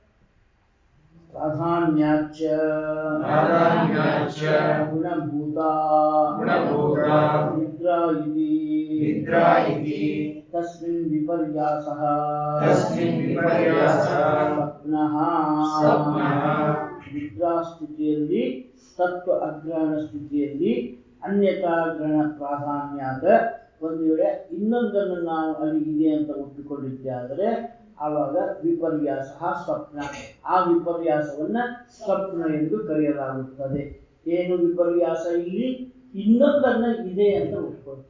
S1: ಪ್ರಾಧಾನ್ಯಾಚ
S2: ಪ್ರಾಧಾನ್ಯಾಚ್ಚ
S1: ಗುಣಭೂತ
S2: ಗುಣಭೂತ
S1: ನಿದ್ರಾ ಇತಿ
S2: ನಿದ್ರಾ ಇತಿ
S1: ತಸ್ಮಿನ್ ವಿಪರ್ಯಾಸಃ
S2: ತಸ್ಮಿನ್ ವಿಪರ್ಯಾಸಃ
S1: ಸ್ವಪ್ನಃ
S2: ಸ್ವಪ್ನಃ
S1: ನಿದ್ರಾ ಸ್ಥಿತಿಯಲ್ಲಿ ತತ್ವ ಅಗ್ರಹಣ ಸ್ಥಿತಿಯಲ್ಲಿ ಅನ್ಯತಾ ಗ್ರಹಣ ಪ್ರಾಧಾನ್ಯಾದ ಒಂದು ವೇಳೆ ಇನ್ನೊಂದನ್ನು ನಾವು ಅಲ್ಲಿ ಇದೆ ಅಂತ ಒಪ್ಪಿಕೊಂಡಿದ್ದಾದರೆ ಆವಾಗ ವಿಪರ್ಯಾಸ ಸ್ವಪ್ನ ಆ ವಿಪರ್ಯಾಸವನ್ನ ಸ್ವಪ್ನ ಎಂದು ಕರೆಯಲಾಗುತ್ತದೆ ಏನು ವಿಪರ್ಯಾಸ ಇಲ್ಲಿ ಇನ್ನೊಂದನ್ನ ಇದೆ ಅಂತ ಒಪ್ಪಿಕೊಳ್ತೀವಿ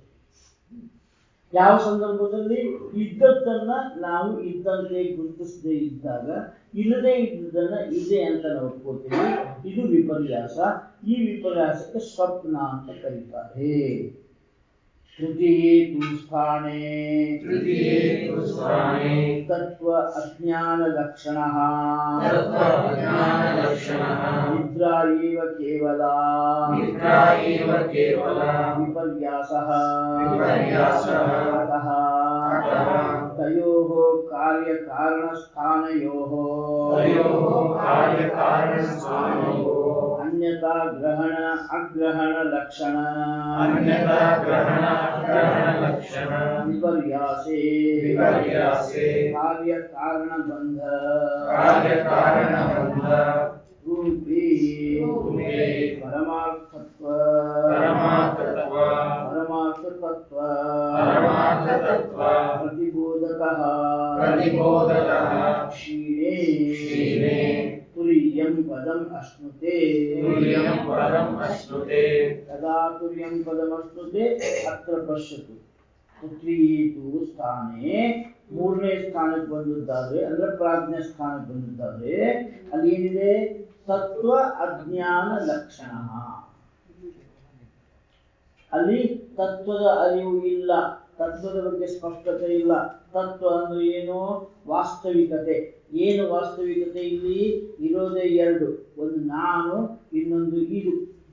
S1: ಯಾವ ಸಂದರ್ಭದಲ್ಲಿ ಇದ್ದದ್ದನ್ನ ನಾವು ಇದ್ದಂತೆ ಗುರುತಿಸದೇ ಇದ್ದಾಗ ಇಲ್ಲದೆ ಇದ್ದುದನ್ನ ಇದೆ ಅಂತ ನಾವು ಒಪ್ಕೋತೀವಿ ಇದು ವಿಪರ್ಯಾಸ ಈ ವಿಪರ್ಯಾಸಕ್ಕೆ ಸ್ವಪ್ನ ಅಂತ ಕರೀತಾರೆ ತೃತೀಯೇ ತು ಸ್ಥಾನೇ
S2: ತೃತೀಯೇ ತು ಸ್ಥಾನೇ
S1: ತತ್ವ ಅಜ್ಞಾನ ಲಕ್ಷಣ
S2: ತತ್ವ ಅಜ್ಞಾನಲಕ್ಷಣಃ
S1: ನಿದ್ರಾ ಏವ ಕೇವಲ
S2: ನಿದ್ರಾ ಏವ ಕೇವಲ
S1: ವಿಪರ್ಯಾಸಃ
S2: ವಿಪರ್ಯಾಸಃ
S1: ಅತಃ
S2: ಅತಃ
S1: ತಯೋಃ ಕಾರ್ಯಕಾರಣಸ್ಥಾನಯೋಃ
S2: ತಯೋಃ ಕಾರ್ಯಕಾರಣಸ್ಥಾನಯೋಃ
S1: ಅನ್ಯತಾ ಗ್ರಹಣ ಅಗ್ರಹಣ ಲಕ್ಷಣ
S2: ಅನ್ಯತಾ ಗ್ರಹಣ ಅಗ್ರಹಣ ಲಕ್ಷಣ
S1: ವಿಪರ್ಯಾಸೆ
S2: ವಿಪರ್ಯಾಸೆ
S1: ಕಾರ್ಯಕಾರಣ ಬಂಧ
S2: ಕಾರ್ಯಕಾರಣ ಬಂಧ
S1: ರೂಪೇ
S2: ರೂಪೇ
S1: ಪರಮಾರ್ಥತ್ವ
S2: ಪರಮಾರ್ಥತ್ವ
S1: ಪರಮಾರ್ಥತತ್ವ
S2: ಪರಮಾರ್ಥತತ್ವ
S1: ಪ್ರತಿಬೋಧಕಃ
S2: ಪ್ರತಿಬೋಧಕಃ
S1: ಕ್ಷೀಣೆ
S2: ಕ್ಷೀಣೆ
S1: ತುರ್ಯಂ ಪದಂ ಅಶ್ನುತೆ
S2: ತುರ್ಯಂ ಪದಂ ಅಶ್ನುತೆ
S1: ಕದಾ ತುರ್ಯಂ ಪದಮಶ್ನುತೆ ಅತ್ರ ಪಶ್ಯತು ತೃತೀಯೇತು ಸ್ಥಾನೇ ಮೂರನೇ ಸ್ಥಾನಕ್ಕೆ ಬಂದಿದ್ದಾದ್ರೆ ಅಂದ್ರೆ ಪ್ರಾಜ್ಞ ಸ್ಥಾನಕ್ಕೆ ಬಂದಿದ್ದಾದ್ರೆ ಅಲ್ಲಿ ಏನಿದೆ ತತ್ವ ಅಜ್ಞಾನ ಲಕ್ಷಣ ಅಲ್ಲಿ ತತ್ವದ ಅರಿವು ಇಲ್ಲ ತತ್ವದ ಬಗ್ಗೆ ಸ್ಪಷ್ಟತೆ ಇಲ್ಲ ತತ್ವ ಅಂದ್ರೆ ಏನು ವಾಸ್ತವಿಕತೆ ಏನು ವಾಸ್ತವಿಕತೆ ಇಲ್ಲಿ ಇರೋದೇ ಎರಡು ಒಂದು ನಾನು ಇನ್ನೊಂದು ಇದು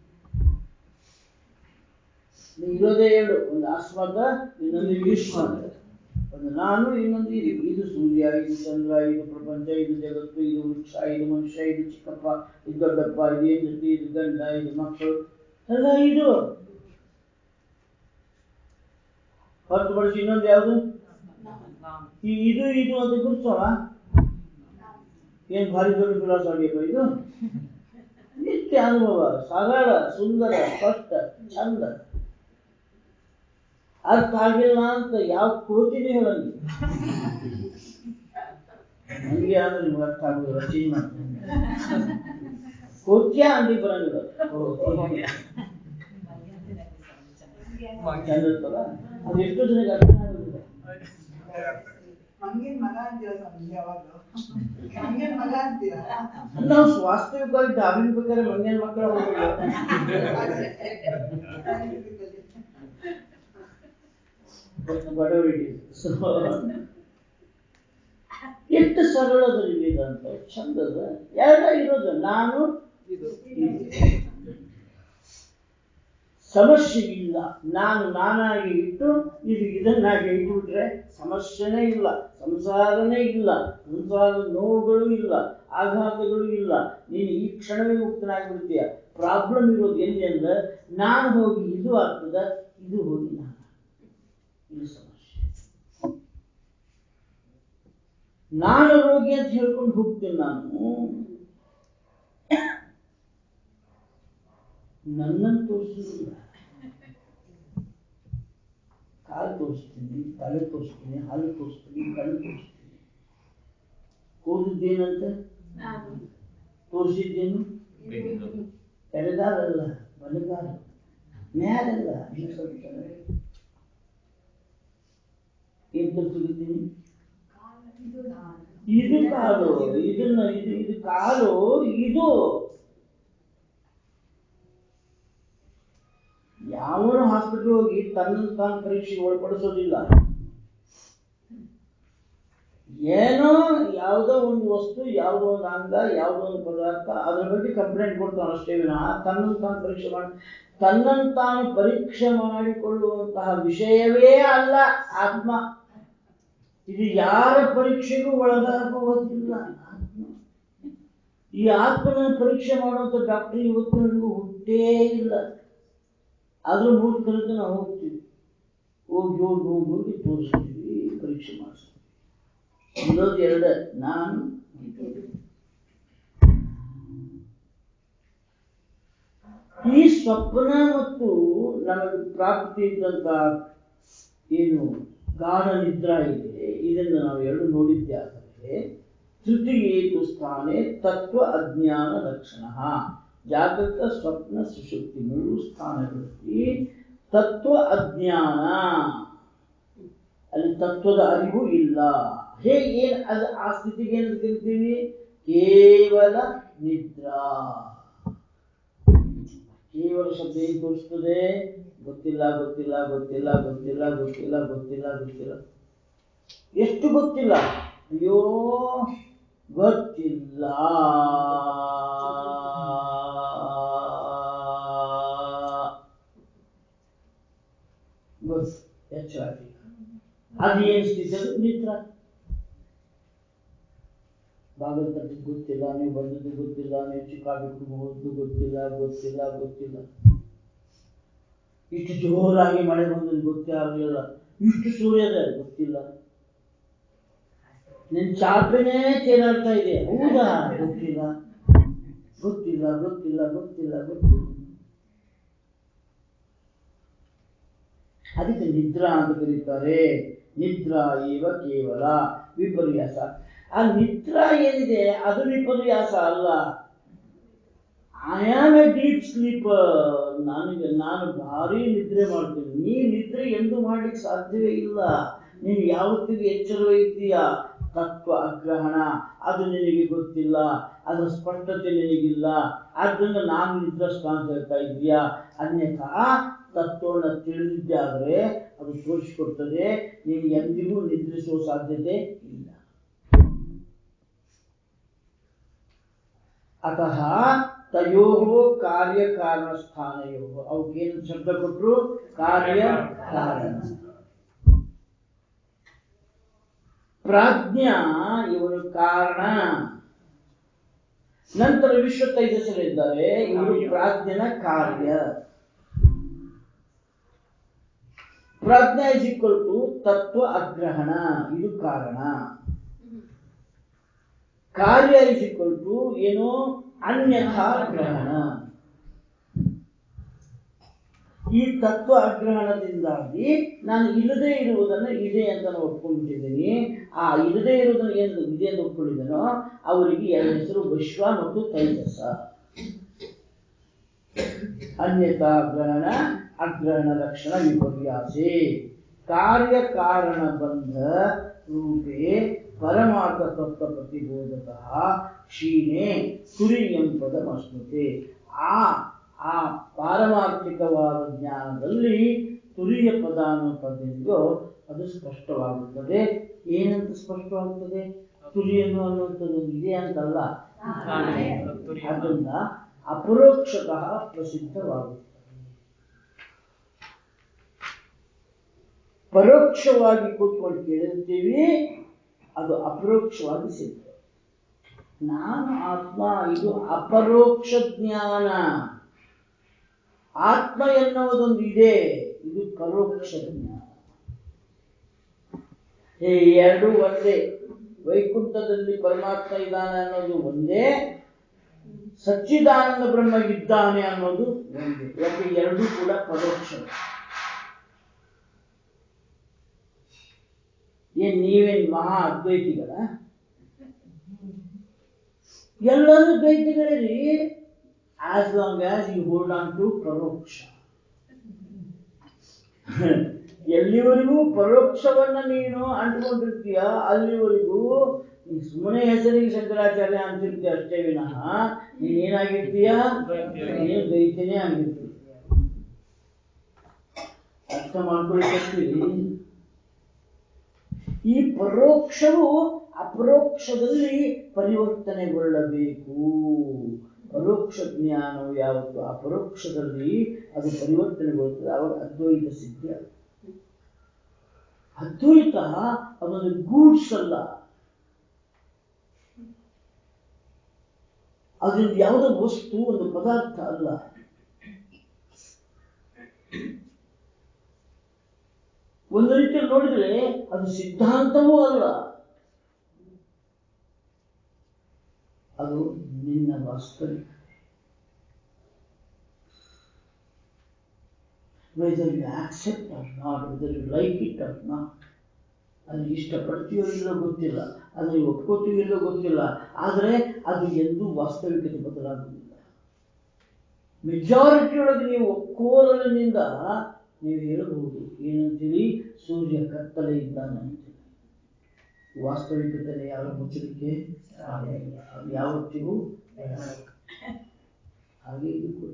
S1: ಇರೋದೇ ಎರಡು ಒಂದು ಅಸ್ಮದ ಇನ್ನೊಂದು ಯುಷ್ಮದ ಒಂದು ನಾನು ಇನ್ನೊಂದು ಇದು ಇದು ಸೂರ್ಯ ಇದು ಚಂದ್ರ ಇದು ಪ್ರಪಂಚ ಇದು ಜಗತ್ತು ಇದು ವೃಕ್ಷ ಇದು ಮನುಷ್ಯ ಇದು ಚಿಕ್ಕಪ್ಪ ಇದು ದೊಡ್ಡಪ್ಪ ಇದು ಹೆಂಡತಿ ಇದು ಗಂಡ ಇದು ಮಕ್ಕಳು ಎಲ್ಲ ಇದು ಹೊರತುಪಡಿಸಿ ಇನ್ನೊಂದು ಯಾವುದು
S4: ನಾನು
S1: ಈ ಇದು ಇದು ಅಂತ ಗುರುತೋಣ ಏನ್ ಭಾರಿ ದೊಡ್ಡ ಫಿಲಾಸಫಿಯಪ್ಪ ಇದು ನಿತ್ಯ ಅನುಭವ ಸರಳ ಸುಂದರ ಸ್ಪಷ್ಟ ಚಂದ ಅರ್ಥ ಆಗಿಲ್ಲ ಅಂತ ಯಾವ ಕೋತಿನೇ ಹೇಳಂಗಿ ನನಗೆ ಅಂದ್ರೆ ನಿಮ್ಗೆ ಅರ್ಥ ಆಗುದಿಲ್ಲ ಚೇಂಜ್ ಮಾಡ್ತೀನಿ ಕೋತ್ಯ ಅಂಗಡಿ ಬರಂಗಿಲ್ಲ ಚಂದ ಇರ್ತಲ್ಲ ಅದು ಎಷ್ಟೋ ಜನಕ್ಕೆ ಅರ್ಥ ಆಗುದಿಲ್ಲ
S3: ಮಂಗಿನ ಮಗ ಅಂತೀರ ಸ್ವಾಮಿ ಯಾವಾಗ್ಲೂ ಮಂಗಿನ ಮಗ ಅಂತೀರ
S1: ನಾವು ವಾಸ್ತವಿಕವಾಗಿ ಡಾರ್ವಿನ್ ಬೇಕಾದ್ರೆ ಮಂಗ್ಯನ ಮಕ್ಕಳ whatever it is. So, ಎಷ್ಟು ಸರಳದಲ್ಲಿ ವೇದಾಂತ ಚಂದದ ಎಲ್ಲ ಇರೋದು ನಾನು
S4: ಇದು
S1: ಇದು. ಸಮಸ್ಯೆ ಇಲ್ಲ ನಾನು ನಾನಾಗಿ ಇಟ್ಟು ಇದು ಇದನ್ನಾಗಿ ಇಟ್ಬಿಟ್ರೆ ಸಮಸ್ಯೆನೇ ಇಲ್ಲ ಸಂಸಾರನೇ ಇಲ್ಲ ಸಂಸಾರದ ನೋವುಗಳು ಇಲ್ಲ ಆಘಾತಗಳು ಇಲ್ಲ ನೀನು ಈ ಕ್ಷಣವೇ ಮುಕ್ತನಾಗ್ಬಿಡ್ತೀಯ ಪ್ರಾಬ್ಲಮ್ ಇರೋದು ಎಲ್ಲಿ ಅಂದ್ರೆ ನಾನು ಹೋಗಿ ಇದು ಆಗ್ತದ ಇದು ಹೋಗಿ ನಾನು ಇದು ಸಮಸ್ಯೆ ನಾನು ರೋಗಿ ಅಂತ ಹೇಳ್ಕೊಂಡು ಹೋಗ್ತೇನೆ ನಾನು ನನ್ನನ್ನು ತೋರಿಸುವುದಿಲ್ಲ ಕಾಲು ತೋರಿಸ್ತೀನಿ ತಲೆ ತೋರಿಸ್ತೀನಿ ಹಲ್ಲು ತೋರಿಸ್ತೀನಿ ಕಣ್ಣು ತೋರಿಸ್ತೀನಿ ಹೋಗಿದ್ದೇನಂತ ತೋರಿಸಿದ್ದೇನು ಎಡಗಾಲಲ್ಲ ಬಲಗಾಲ ಮ್ಯಾಲಲ್ಲ ಹಿಂಗ್ ಸ್ವಲ್ಪ ಏನ್ ತೋರಿಸಿದ್ದೀನಿ ಇದು ಕಾಲು ಇದನ್ನ ಇದು ಇದು ಕಾಲು ಇದು ಯಾವನು ಹಾಸ್ಪಿಟಲ್ ಹೋಗಿ ತನ್ನ ತಾನು ಪರೀಕ್ಷೆಗೆ ಒಳಪಡಿಸೋದಿಲ್ಲ ಏನೋ ಯಾವುದೋ ಒಂದು ವಸ್ತು ಯಾವುದೋ ಒಂದು ಅಂಗ ಯಾವುದೋ ಒಂದು ಪದಾರ್ಥ ಅದ್ರ ಬಗ್ಗೆ ಕಂಪ್ಲೇಂಟ್ ಕೊಡ್ತಾನೆ ಅಷ್ಟೇ ವಿನಃ ತನ್ನನ್ನು ತಾನು ಪರೀಕ್ಷೆ ಮಾಡಿ ತನ್ನನ್ನು ತಾನು ಪರೀಕ್ಷೆ ಮಾಡಿಕೊಳ್ಳುವಂತಹ ವಿಷಯವೇ ಅಲ್ಲ ಆತ್ಮ ಇದು ಯಾರ ಪರೀಕ್ಷೆಗೂ ಒಳಗಾಗುವುದಿಲ್ಲ ಆತ್ಮ ಈ ಆತ್ಮನ ಪರೀಕ್ಷೆ ಮಾಡುವಂತ ಡಾಕ್ಟರ್ ಇವತ್ತಿನವರೆಗೂ ಹುಟ್ಟೇ ಇಲ್ಲ ಆದ್ರೂ ಮೂರ್ಖರಿಗೆ ನಾವು ಹೋಗ್ತೀವಿ ಹೋಗಿ ಹೋಗಿ ಹೋಗಿ ಹೋಗಿ ತೋರಿಸ್ತೀವಿ ಪರೀಕ್ಷೆ ಮಾಡಿಸ್ತೀವಿ ಇರೋದು ಎರಡ ನಾನು ಈ ಸ್ವಪ್ನ ಮತ್ತು ನಮಗೆ ಪ್ರಾಪ್ತಿ ಇದ್ದಂತ ಏನು ಗಾಢ ನಿದ್ರಾ ಇದೆ ಇದನ್ನು ನಾವು ಎರಡು ನೋಡಿದ್ದೆ ಆದರೆ ತೃತೀಯೇತು ಸ್ಥಾನೆ ತತ್ವ ಅಜ್ಞಾನ ಲಕ್ಷಣ ಜಾಗೃತ ಸ್ವಪ್ನ ಸುಶುಕ್ತಿ ಮೂರು ಸ್ಥಾನಗಳಲ್ಲಿ ತತ್ವ ಅಜ್ಞಾನ ಅಲ್ಲಿ ತತ್ವದ ಅರಿವು ಇಲ್ಲ ಹೇಗೆ ಏನ್ ಅದು ಆ ಸ್ಥಿತಿಗೆ ಏನು ಕರಿತೀವಿ ಕೇವಲ ನಿದ್ರಾ ಕೇವಲ ಶಬ್ದ ಏನ್ ತೋರಿಸ್ತದೆ ಗೊತ್ತಿಲ್ಲ ಗೊತ್ತಿಲ್ಲ ಗೊತ್ತಿಲ್ಲ ಗೊತ್ತಿಲ್ಲ ಗೊತ್ತಿಲ್ಲ ಗೊತ್ತಿಲ್ಲ ಗೊತ್ತಿಲ್ಲ ಎಷ್ಟು ಗೊತ್ತಿಲ್ಲ ಅಯ್ಯೋ ಗೊತ್ತಿಲ್ಲ ಗೊತ್ತು ಎಚ್ಚರ ಅದು ಏನು ಸ್ಥಿತಿ ಅದು ನಿದ್ರ ಬಾಗಿಲು ತಟ್ಟಿದ್ದು ಗೊತ್ತಿಲ್ಲ ನೀವು ಬಂದದ್ದು ಗೊತ್ತಿಲ್ಲ ನೀವು ಚಿಕ್ಕಾಗಿ ಹೋದ್ದು ಗೊತ್ತಿಲ್ಲ ಗೊತ್ತಿಲ್ಲ ಗೊತ್ತಿಲ್ಲ ಇಷ್ಟು ಜೋರಾಗಿ ಮಳೆ ಬಂದದ್ದು ಗೊತ್ತೇ ಆಗಲಿಲ್ಲ ಇಷ್ಟು ಸೂರ್ಯದ ಗೊತ್ತಿಲ್ಲ ನಿನ್ ಚಾಪೆನೇ ತೇಲಾಡ್ತಾ ಇದೆ ಹೌದಾ ಗೊತ್ತಿಲ್ಲ ಗೊತ್ತಿಲ್ಲ ಗೊತ್ತಿಲ್ಲ ಗೊತ್ತಿಲ್ಲ ಗೊತ್ತಿಲ್ಲ ಅದಕ್ಕೆ ನಿದ್ರಾ ಅಂತ ಕರೀತಾರೆ ನಿದ್ರಾ ಇವ ಕೇವಲ ವಿಪರ್ಯಾಸ ಆ ನಿದ್ರಾ ಏನಿದೆ ಅದು ವಿಪರ್ಯಾಸ ಅಲ್ಲ I am a deep sleeper ನನಗೆ ನಾನು ಭಾರಿ ನಿದ್ರೆ ಮಾಡ್ತೀನಿ ನೀ ನಿದ್ರೆ ಎಂದು ಮಾಡ್ಲಿಕ್ಕೆ ಸಾಧ್ಯವೇ ಇಲ್ಲ ನೀನು ಯಾವತ್ತಿಗೂ ಎಚ್ಚರ ಇದ್ದೀಯಾ ತತ್ವ ಅಗ್ರಹಣ ಅದು ನಿನಗೆ ಗೊತ್ತಿಲ್ಲ ಅದರ ಸ್ಪಷ್ಟತೆ ನಿನಗಿಲ್ಲ ಆದ್ರಿಂದ ನಾನು ನಿದ್ರಸ್ಥ ಅಂತ ಹೇಳ್ತಾ ಇದೀಯಾ ಅನ್ಯಥಾ ತತ್ವವನ್ನು ತಿಳಿದಿದ್ದೆ ಆದರೆ ಅದು ತೋರಿಸಿಕೊಡ್ತದೆ ನೀನು ಎಂದಿಗೂ ನಿದ್ರಿಸುವ ಸಾಧ್ಯತೆ ಇಲ್ಲ ಅತಃ ತಯೋ ಕಾರ್ಯಕಾರಣ ಸ್ಥಾನಯೋ ಅವಕ್ಕೇನು ಶಬ್ದ ಕೊಟ್ಟರು ಕಾರ್ಯ ಕಾರಣ ಪ್ರಾಜ್ಞ ಇವನು ಕಾರಣ ನಂತರ ವಿಶ್ವ ತೈಜಸರಿದ್ದಾರೆ ಇವರು ಪ್ರಾಜ್ಞನ ಕಾರ್ಯ ಪ್ರಾಜ್ಞ ಇಸ್ ಈಕ್ವಲ್ ಟು ತತ್ವ ಅಗ್ರಹಣ ಇದು ಕಾರಣ ಕಾರ್ಯ ಇಸ್ ಈಕ್ವಲ್ ಟು ಏನು ಅನ್ಯಥಾ ಗ್ರಹಣ ಈ ತತ್ವ ಅಗ್ರಹಣದಿಂದಾಗಿ ನಾನು ಇಲ್ಲದೆ ಇರುವುದನ್ನು ಇದೆ ಅಂತ ನಾನು ಒಪ್ಕೊಂಡ್ಬಿಟ್ಟಿದ್ದೀನಿ ಆ ಇಲ್ಲದೆ ಇರುವುದನ್ನು ಏನು ಇದೆ ಅಂತ ಒಪ್ಕೊಂಡಿದ್ದೇನೋ ಅವರಿಗೆ ಎರಡು ಹೆಸರು ವಿಶ್ವ ಮತ್ತು ತೈಜಸ ಅನ್ಯತಾ ಗ್ರಹಣ ಅಗ್ರಹಣ ಲಕ್ಷಣ ವಿಪರ್ಯಾಸೆ ಕಾರ್ಯ ಕಾರಣ ಬಂಧ ರೂಪೇ ಪರಮಾರ್ಥ ತತ್ವ ಪ್ರತಿಬೋಧತಃ ಕ್ಷೀಣೆ ತುರಿಯಂ ಪದಮಸ್ಮೃತೆ ಆ ಆ ಪಾರಮಾರ್ಥಿಕವಾದ ಜ್ಞಾನದಲ್ಲಿ ತುರಿಯ ಪದ ಅನ್ನೋ ಪದದಿಂದ ಅದು ಸ್ಪಷ್ಟವಾಗುತ್ತದೆ ಏನಂತ ಸ್ಪಷ್ಟವಾಗುತ್ತದೆ ತುರಿಯನ್ನು ಅನ್ನುವಂಥದ್ದು ಇದೆ ಅಂತಲ್ಲ ಅದರಿಂದ ಅಪರೋಕ್ಷತಃ ಪ್ರಸಿದ್ಧವಾಗುತ್ತದೆ ಪರೋಕ್ಷವಾಗಿ ಕೂತ್ಕೊಂಡು ಕೇಳಿರ್ತೀವಿ ಅದು ಅಪರೋಕ್ಷವಾಗಿ ಸಿದ್ಧ ನಾನು ಆತ್ಮ ಇದು ಅಪರೋಕ್ಷ ಜ್ಞಾನ ಆತ್ಮ ಎನ್ನುವುದೊಂದು ಇದೆ ಇದು ಪರೋಕ್ಷ ಜ್ಞಾನ ಈ ಎರಡು ಒಂದೇ ವೈಕುಂಠದಲ್ಲಿ ಪರಮಾತ್ಮ ಇದ್ದಾನೆ ಅನ್ನೋದು ಒಂದೇ ಸಚ್ಚಿದಾನಂದ ಬ್ರಹ್ಮ ಇದ್ದಾನೆ ಅನ್ನೋದು ಒಂದೇ ಯಾಕೆ ಎರಡೂ ಕೂಡ ಪರೋಕ್ಷ ಏನ್ ನೀವೇನ್ ಮಹಾ ಅದ್ವೈತಿಗಳ ಎಲ್ಲರೂ ದ್ವೈತಿಗಳೇ as long as you hold on to ಪರೋಕ್ಷ ಎಲ್ಲಿವರೆಗೂ ಪರೋಕ್ಷವನ್ನ ನೀನು ಅಂಟ್ಕೊಂಡಿರ್ತೀಯ ಅಲ್ಲಿವರೆಗೂ ಈ ಸುಮ್ಮನೆ ಹೆಸರಿಗೆ ಶಂಕರಾಚಾರ್ಯ ಅಂತಿರ್ತೀಯ ಅಷ್ಟೇ ವಿನಃ ನೀನೇನಾಗಿರ್ತೀಯ ನೀನು ದೈತ್ಯನೇ ಆಗಿರ್ತೀಯ ಅರ್ಥ ಮಾಡ್ಕೊಳ್ತೀರಿ ಈ ಪರೋಕ್ಷವು ಅಪರೋಕ್ಷದಲ್ಲಿ ಪರಿವರ್ತನೆಗೊಳ್ಳಬೇಕು ಪರೋಕ್ಷ ಜ್ಞಾನವು ಯಾವುದು ಅಪರೋಕ್ಷದಲ್ಲಿ ಅದು ಪರಿವರ್ತನೆಗೊಳ್ಳುತ್ತದೆ ಅವಾಗ ಅದ್ವೈತ ಸಿದ್ಧಿ ಆಗುತ್ತೆ. ಅದ್ವೈತ ಅದೊಂದು ಗೂಡ್ಸ್ ಅಲ್ಲ ಅದೊಂದು ಯಾವುದೋ ವಸ್ತು ಒಂದು ಪದಾರ್ಥ ಅಲ್ಲ ಒಂದು ರೀತಿಯಲ್ಲಿ ನೋಡಿದ್ರೆ ಅದು ಸಿದ್ಧಾಂತವೂ ಅಲ್ಲ ಅದು ನಿನ್ನ ವಾಸ್ತವಿಕ whether you accept or not whether you like it or not ಅದನ್ನು ಇಷ್ಟಪಡ್ತೀಯೋ ಇಲ್ಲೋ ಗೊತ್ತಿಲ್ಲ ಅದನ್ನು ಒಪ್ಕೋತೀಯೋ ಇಲ್ಲೋ ಗೊತ್ತಿಲ್ಲ ಆದರೆ ಅದು ಎಂದೂ ವಾಸ್ತವಿಕತೆ ಬದಲಾಗುವುದಿಲ್ಲ ಮೆಜಾರಿಟಿ ಒಳಗೆ ನೀವು ಒಕ್ಕೋರಲಿನಿಂದ ನೀವು ಹೇಳಬಹುದು ಏನಂತೀರಿ ಸೂರ್ಯ ಕತ್ತಲೆ ಇದ್ದಾನೆ ಅಂತೇಳಿ ವಾಸ್ತವಿಕತೆ ಯಾರು ಮುಚ್ಚಲಿಕ್ಕೆ ಸಾಧ್ಯ ಇಲ್ಲ. ಅದು ಯಾವತ್ತಿಗೂ ಹಾಗೆ ಇದು ಕೂಡ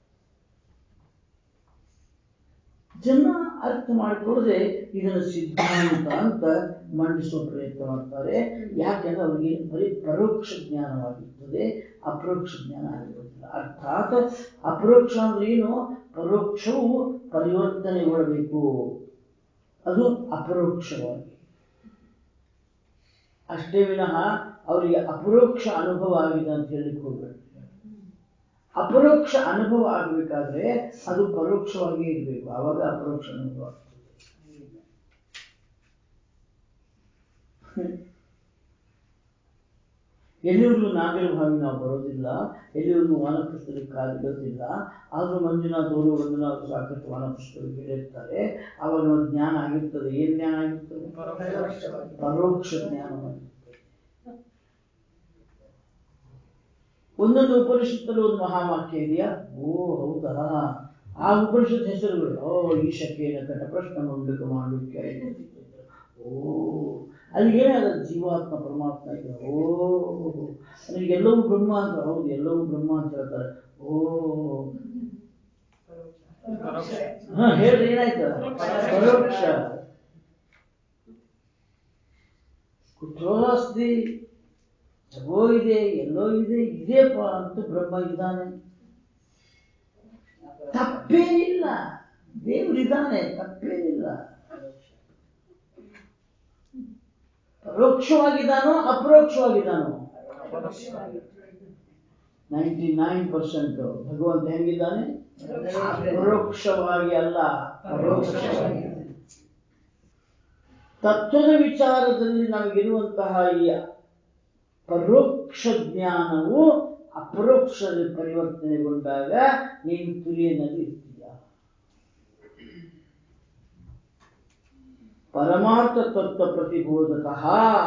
S1: ಜನ ಅರ್ಥ ಮಾಡಿಕೊಳ್ಳದೆ ಇದನ್ನು ಸಿದ್ಧಾಂತ ಅಂತ ಮಂಡಿಸುವ ಪ್ರಯತ್ನ ಮಾಡ್ತಾರೆ ಯಾಕೆಂದ್ರೆ ಅವರಿಗೆ ಬರೀ ಪರೋಕ್ಷ ಜ್ಞಾನವಾಗಿರ್ತದೆ ಅಪರೋಕ್ಷ ಜ್ಞಾನ ಆಗಿರೋದಿಲ್ಲ ಅರ್ಥಾತ್ ಅಪರೋಕ್ಷ ಅಂದ್ರೆ ಏನು ಪರೋಕ್ಷವು ಪರಿವರ್ತನೆಗೊಳ್ಳಬೇಕು ಅದು ಅಪರೋಕ್ಷವಾಗಿ ಅಷ್ಟೇ ವಿನಃ ಅವರಿಗೆ ಅಪರೋಕ್ಷ ಅನುಭವ ಆಗಿದೆ ಅಂತ ಹೇಳಿಕ್ಕೆ ಹೋಗ್ಬೇಡಿ ಅಪರೋಕ್ಷ ಅನುಭವ ಆಗಬೇಕಾದ್ರೆ ಅದು ಪರೋಕ್ಷವಾಗಿ ಇರಬೇಕು ಆವಾಗ ಅಪರೋಕ್ಷ ಅನುಭವ ಆಗ್ತದೆ ಎಲ್ಲಿವರೆಗೂ ನಾಗರಭಾವಿ ನಾವು ಬರೋದಿಲ್ಲ ಎಲ್ಲಿವರೆಗೂ ವಾನಪ್ರಸ್ಥರಿಗೆ ಕಾಲಿಡೋದಿಲ್ಲ ಆದರೂ ಮಂಜುನಾಥ್ ಅವರು ಮಂಜುನಾಥ್ ಸಾಕಷ್ಟು ವಾನಪ್ರಸ್ಥರಿಗೆ ಹೇಳಿರ್ತಾರೆ ಆವಾಗ ಒಂದು ಜ್ಞಾನ ಆಗಿರ್ತದೆ ಏನ್ ಜ್ಞಾನ ಆಗಿರ್ತದೆ ಪರೋಕ್ಷ ಜ್ಞಾನವಾಗಿರ್ತದೆ ಒಂದೊಂದು ಉಪನಿಷತ್ತಲ್ಲಿ ಒಂದು ಮಹಾವಾಕ್ಯ ಇದೆಯಾ ಓ ಹೌದಾ ಆ ಉಪನಿಷತ್ ಹೆಸರುಗಳು ಓ ಈಶಕೇನ ಕಟ ಪ್ರಶ್ನ ಮುಂಡಕ ಮಾಂಡುಕ್ಯ ಇತ್ಯಾದಿ. ಓ ಅಲ್ಲಿ ಏನಾದ ಜೀವಾತ್ಮ ಪರಮಾತ್ಮ ಇದೆ ಓ ಅಲ್ಲಿ ಎಲ್ಲವೂ ಬ್ರಹ್ಮ ಅಂತ ಹೌದು ಎಲ್ಲವೂ ಬ್ರಹ್ಮ ಅಂತ ಹೇಳ್ತಾರೆ ಓ ಹಾ ಹೇಳ್ರಿ ಏನಾಯ್ತು ಪರೋಕ್ಷ ಕುತೋ ಅಸ್ತಿ ಜಗೋ ಇದೆ ಎಲ್ಲೋ ಇದೆ ಇದೆಯಪ್ಪ ಅಂತೂ ಬ್ರಹ್ಮ ಇದ್ದಾನೆ ತಪ್ಪೇನಿಲ್ಲ ದೇವರಿದ್ದಾನೆ ತಪ್ಪೇನಿಲ್ಲ ಪರೋಕ್ಷವಾಗಿದ್ದಾನೋ ಅಪರೋಕ್ಷವಾಗಿದ್ದಾನೋ ನೈಂಟಿ ನೈನ್ ಪರ್ಸೆಂಟ್ ಭಗವಂತ ಹೆಂಗಿದ್ದಾನೆ ಪರೋಕ್ಷವಾಗಿ ಅಲ್ಲ ಪರೋಕ್ಷವಾಗಿ ತತ್ವದ ವಿಚಾರದಲ್ಲಿ ನಮಗಿರುವಂತಹ ಈ ಪರೋಕ್ಷ ಜ್ಞಾನವು ಅಪರೋಕ್ಷದಲ್ಲಿ ಪರಿವರ್ತನೆಗೊಂಡಾಗ ನೀನು ತುರಿಯನಲ್ಲಿ ಇರ್ತೀಯ ಪರಮಾರ್ಥ ತತ್ವ ಪ್ರತಿಬೋಧಕಃ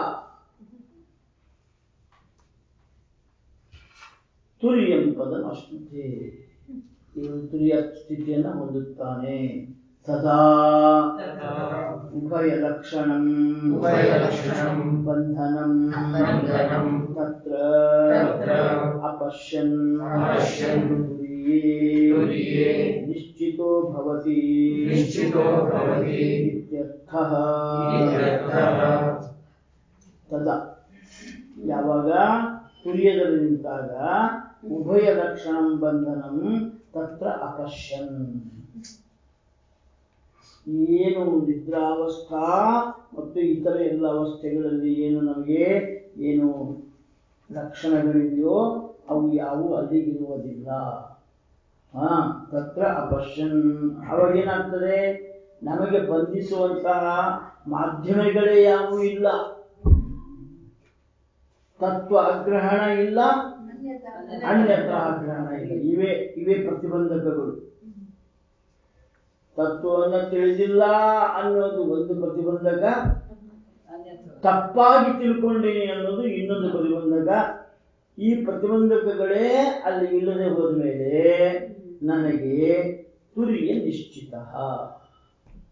S1: ತುರಿಯಂ ಪದ ಅಷ್ಟೇ ಇವನು ತುರಿಯ ಸ್ಥಿತಿಯನ್ನು ಹೊಂದುತ್ತಾನೆ ಸದಾ
S2: ಸದಾ
S1: ಉಭಯ ಲಕ್ಷಣಂ
S2: ಉಭಯಲಕ್ಷಣಂ
S1: ಬಂಧನಂ
S2: ಬಂಧನಂ
S1: ತತ್ರ
S2: ತತ್ರ
S1: ಅಪಶ್ಯನ್
S2: ಅಪಶ್ಯನ್
S1: ತುರ್ಯೇ
S2: ತುರ್ಯೇ
S1: ನಿಶ್ಚಿತೋ ಭವತಿ
S2: ನಿಶ್ಚಿತೋ ಭವತಿ
S1: ಇತ್ಯರ್ಥಃ
S2: ಇತ್ಯರ್ಥಃ.
S1: ತದಾ ಯಾವಾಗ ತುರ್ಯದಲ್ಲಿ ನಿಂತಾಗ ಉಭಯ ಲಕ್ಷಣಂ ಬಂಧನಂ ತತ್ರ ಅಪಶ್ಯನ್ ಏನು ನಿದ್ರಾವಸ್ಥಾ ಮತ್ತು ಇತರ ಎಲ್ಲ ಅವಸ್ಥೆಗಳಲ್ಲಿ ಏನು ನಮಗೆ ಏನು ಲಕ್ಷಣಗಳಿದೆಯೋ ಅವು ಯಾವುವು ಅಲ್ಲಿಗಿರುವುದಿಲ್ಲ ಹಾ ತತ್ರ ಅಪಶ್ಯನ್ ಅವಾಗ ಏನಾಗ್ತದೆ ನಮಗೆ ಬಂಧಿಸುವಂತಹ ಮಾಧ್ಯಮಗಳೇ ಯಾವುವು ಇಲ್ಲ ತತ್ವ ಅಗ್ರಹಣ ಇಲ್ಲ ಅನ್ಯತಾ ಅಗ್ರಹಣ ಇಲ್ಲ ಇವೇ ಇವೇ ಪ್ರತಿಬಂಧಕಗಳು ತತ್ವವನ್ನು ತಿಳಿದಿಲ್ಲ ಅನ್ನೋದು ಒಂದು ಪ್ರತಿಬಂಧಕ ತಪ್ಪಾಗಿ ತಿಳ್ಕೊಂಡೀನಿ ಅನ್ನೋದು ಇನ್ನೊಂದು ಪ್ರತಿಬಂಧಕ ಈ ಪ್ರತಿಬಂಧಕಗಳೇ ಅಲ್ಲಿ ಇಲ್ಲದೆ ಹೋದ ಮೇಲೆ ನನಗೆ ತುರಿಯ ನಿಶ್ಚಿತ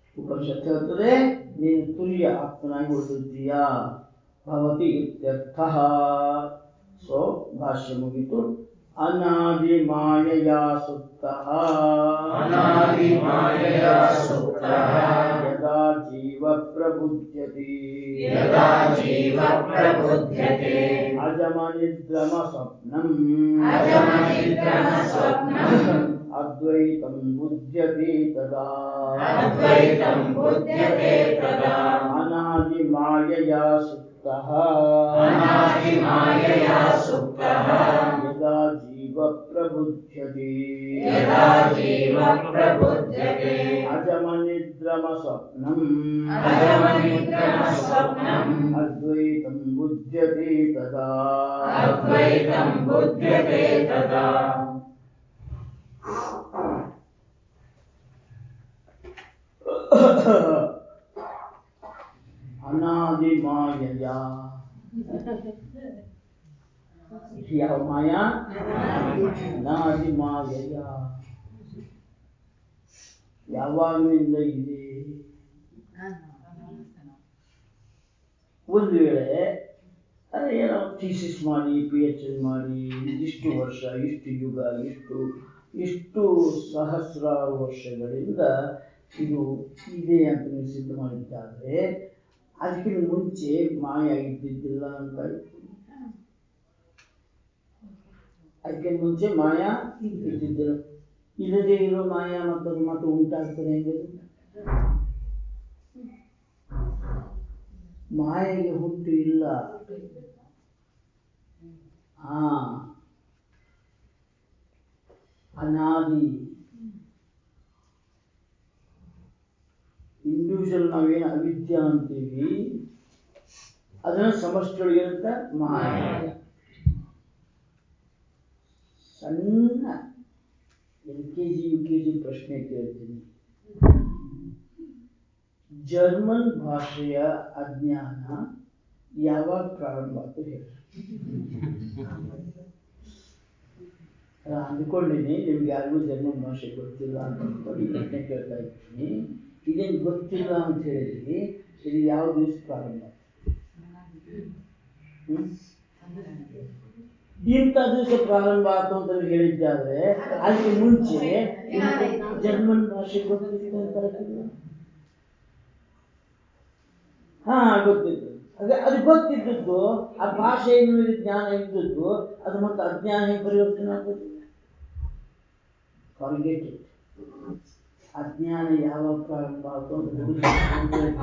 S1: ಉಪನಿಷತ್ ಹೇಳ್ತದೆ ನೀನು ತುರಿಯ ಆತ್ಮನಾಗಿ ಉಳಿದಿದ್ದೀಯ ಭವತಿ ಇತ್ಯರ್ಥ ಸೊ ಭಾಷ್ಯ ಮುಗಿತು ಅನಾದಿ ಮಾಯೆಯ ಸುಪ್ತಃ
S2: ಅನಾದಿ ಮಾಯೆಯ ಸುಪ್ತಃ
S1: ಯದಾ ಜೀವ ಪ್ರಬುದ್ಧತಿ
S2: ಯದಾ ಜೀವ ಪ್ರಬುದ್ಧತೆ
S1: ಅಜಮನಿದ್ರಮ ಸ್ವಪ್ನಂ
S2: ಅಜಮನಿದ್ರಮ ಸ್ವಪ್ನಂ
S1: ಅದ್ವೈತಂ ಬುಧ್ಯತೆ ತದಾ
S2: ಅದ್ವೈತಂ ಬುಧ್ಯತೆ ತದಾ
S1: ಅನಾದಿ ಮಾಯೆಯ ಸುಪ್ತಃ
S2: ಅನಾದಿ ಮಾಯೆಯ ಸುಪ್ತಃ
S1: ಯದಾ ಜೀವ ಪ್ರಬುಧ್ಯತೆ
S2: ಯದಾ ಜೀವ ಪ್ರಬುದ್ಧತೆ
S1: ಅಜಮನಿದ್ರಮ ಸ್ವಪ್ನಂ
S2: ಅಜಮನಿದ್ರಮ ಸ್ವಪ್ನಂ
S1: ಅದ್ವೈತಂ ಬುಧ್ಯತೆ ತದಾ
S2: ಅದ್ವೈತಂ ಬುಧ್ಯತೆ ತದಾ
S1: ಅನಾದಿ ಮಾಯಯ ಯಾವ ಮಾಯ ಅನಾದಿ ಮಾಯಯ ಯಾವಾಗಿನಿಂದ ಇದೆ ಒಂದು ವೇಳೆ ಅದೇ ಏನೋ ಥೀಸಿಸ್ ಮಾಡಿ ಪಿ ಎಚ್ ಡಿ ಮಾಡಿ ಇಷ್ಟು ವರ್ಷ ಇಷ್ಟು ಯುಗ ಇಷ್ಟು ಇಷ್ಟು ಸಹಸ್ರಾರು ವರ್ಷಗಳಿಂದ ಇದು ಇದೆ ಅಂತ ನೀವು ಸಿದ್ಧ ಮಾಡಿದ್ದಾದ್ರೆ ಅದಕ್ಕಿಂತ ಮುಂಚೆ ಮಾಯ ಇದ್ದಿದ್ದಿಲ್ಲ ಅಂತ ಅದಕ್ಕಿಂತ ಮುಂಚೆ ಮಾಯ ಇದ್ದಿದ್ದಿಲ್ಲ ಇಲ್ಲದೆ ಇರೋ ಮಾಯ ಮತ್ತದು ಮತ್ತೆ ಉಂಟಾಗ್ತದೆ ಹೆಂಗೆ ಮಾಯೆಗೆ ಹುಟ್ಟು ಇಲ್ಲ ಹಾ ಅನಾದಿ ಇಂಡಿವಿಜುವಲ್ ನಾವೇನು ಅವಿದ್ಯ ಅಂತೀವಿ ಅದನ್ನ ಸಮಷ್ಟಿಯೊಳಗಿರುತ್ತೆ ಮಾಯ ಸಣ್ಣ L K G U K G ಪ್ರಶ್ನೆ ಕೇಳ್ತೀನಿ ಜರ್ಮನ್ ಭಾಷೆಯ ಅಜ್ಞಾನ ಯಾವಾಗ ಪ್ರಾರಂಭ ಆಯ್ತು ಹೇಳಿ ನಾನು ಅಂದ್ಕೊಂಡಿನಿ ನಿಮ್ಗೆ ಯಾರಿಗೂ ಜರ್ಮನ್ ಭಾಷೆ ಗೊತ್ತಿಲ್ಲ ಅಂತ ಅನ್ಕೊಂಡು ಈ ಪ್ರಶ್ನೆ ಕೇಳ್ತಾ ಇದ್ದೀನಿ ಇದೇನು ಗೊತ್ತಿಲ್ಲ ಅಂತ ಹೇಳಿದ್ರಿ ಇದು ಯಾವ ದಿವಸ ಪ್ರಾರಂಭ ಆಯ್ತು? ಹ್ಮ್? ಇಂಥ ದಿವಸ ಪ್ರಾರಂಭ ಆಯ್ತು ಅಂತ ನೀವು ಹೇಳಿದ್ದಾದ್ರೆ ಅದಕ್ಕೆ ಮುಂಚೆ ನಿಮ್ಗೆ ಜರ್ಮನ್ ಭಾಷೆ ಗೊತ್ತಿತ್ತು ಅಂತ ಆಯ್ತಿಲ್ಲ ಹಾ ಗೊತ್ತಿತ್ತು ಅದೇ ಅದು ಗೊತ್ತಿದ್ದದ್ದು ಆ ಭಾಷೆ ನಿಮಗೆ ಜ್ಞಾನ ಇದ್ದದ್ದು ಅದು ಮತ್ತೆ ಅಜ್ಞಾನ ಹೇಗೆ ಪರಿವರ್ತನೆ ಆಗ್ತದೆ ಫಾರ್ಗೆಟ್ ಇಟ್ ಅಜ್ಞಾನ ಯಾವಾಗ ಪ್ರಾರಂಭ ಆಯ್ತು ಅಂತ ಹುಡುಕಿ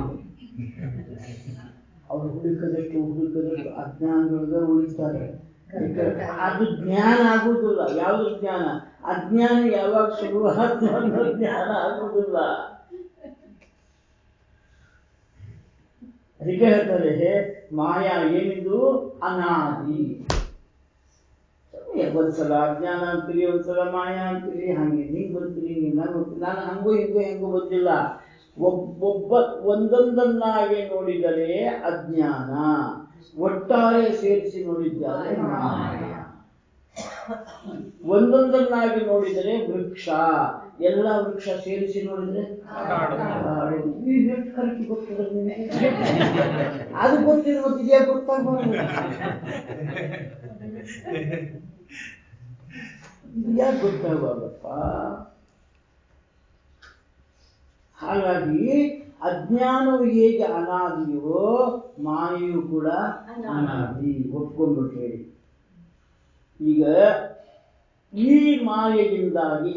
S1: ಅವ್ರು ಹುಡುಕದಷ್ಟು ಹುಡುಕದಷ್ಟು ಅಜ್ಞಾನದೊಳಗೆ ಉಳಿತಾರೆ ಯಾಕೆ ಅದು ಜ್ಞಾನ ಆಗುವುದಿಲ್ಲ ಯಾವ್ದು ಜ್ಞಾನ ಅಜ್ಞಾನ ಯಾವಾಗ ಶುರುವಾಯ್ತು ಅನ್ನೋ ಜ್ಞಾನ ಆಗುವುದಿಲ್ಲ ಅದಕ್ಕೆ ಹೇಳ್ತಾರೆ ಮಾಯಾ ಏನಿದು ಅನಾದಿ ಸುಮ್ನೆ ಒಂದ್ಸಲ ಅಜ್ಞಾನ ಅಂತೀರಿ ಒಂದ್ಸಲ ಮಾಯಾ ಅಂತೀರಿ ಹಂಗೆ ಹಿಂಗ್ ಬರ್ತೀರಿ ಹಿಂಗೆ ಬರ್ತೀರಿ ನಾನು ಹಂಗೂ ಹಿಂಗೂ ಹೆಂಗೂ ಬಂದಿಲ್ಲ ಒಬ್ಬೊಬ್ಬ ಒಂದೊಂದನ್ನಾಗಿ ನೋಡಿದರೆ ಅಜ್ಞಾನ ಒಟ್ಟಾರೆ ಸೇರಿಸಿ ನೋಡಿದ್ದಾರೆ ಮಾಯ ಒಂದೊಂದನ್ನಾಗಿ ನೋಡಿದರೆ ವೃಕ್ಷ ಎಲ್ಲ ವೃಕ್ಷ ಸೇರಿಸಿ ನೋಡಿದ್ರೆ ಕಾಡು. ಈಗ ಎಷ್ಟು ಕರೆಕ್ಟ್ ಗೊತ್ತದ ನಿಮಗೆ ಅದು ಗೊತ್ತಿದ್ರೆ ಮತ್ತೆ ಇದ್ಯಾಕೆ ಗೊತ್ತಾಗಬಾರ್ದು ಯಾಕೆ ಗೊತ್ತಾಗಬಾರ್ದಪ್ಪ ಹಾಗಾಗಿ ಅಜ್ಞಾನವು ಹೇಗೆ ಅನಾದಿಯೋ ಮಾಯೆಯು ಕೂಡ ಅನಾದಿ ಒಪ್ಕೊಂಡ್ಬಿಟ್ರಿ ಈಗ ಈ ಮಾಯೆಯಿಂದಾಗಿ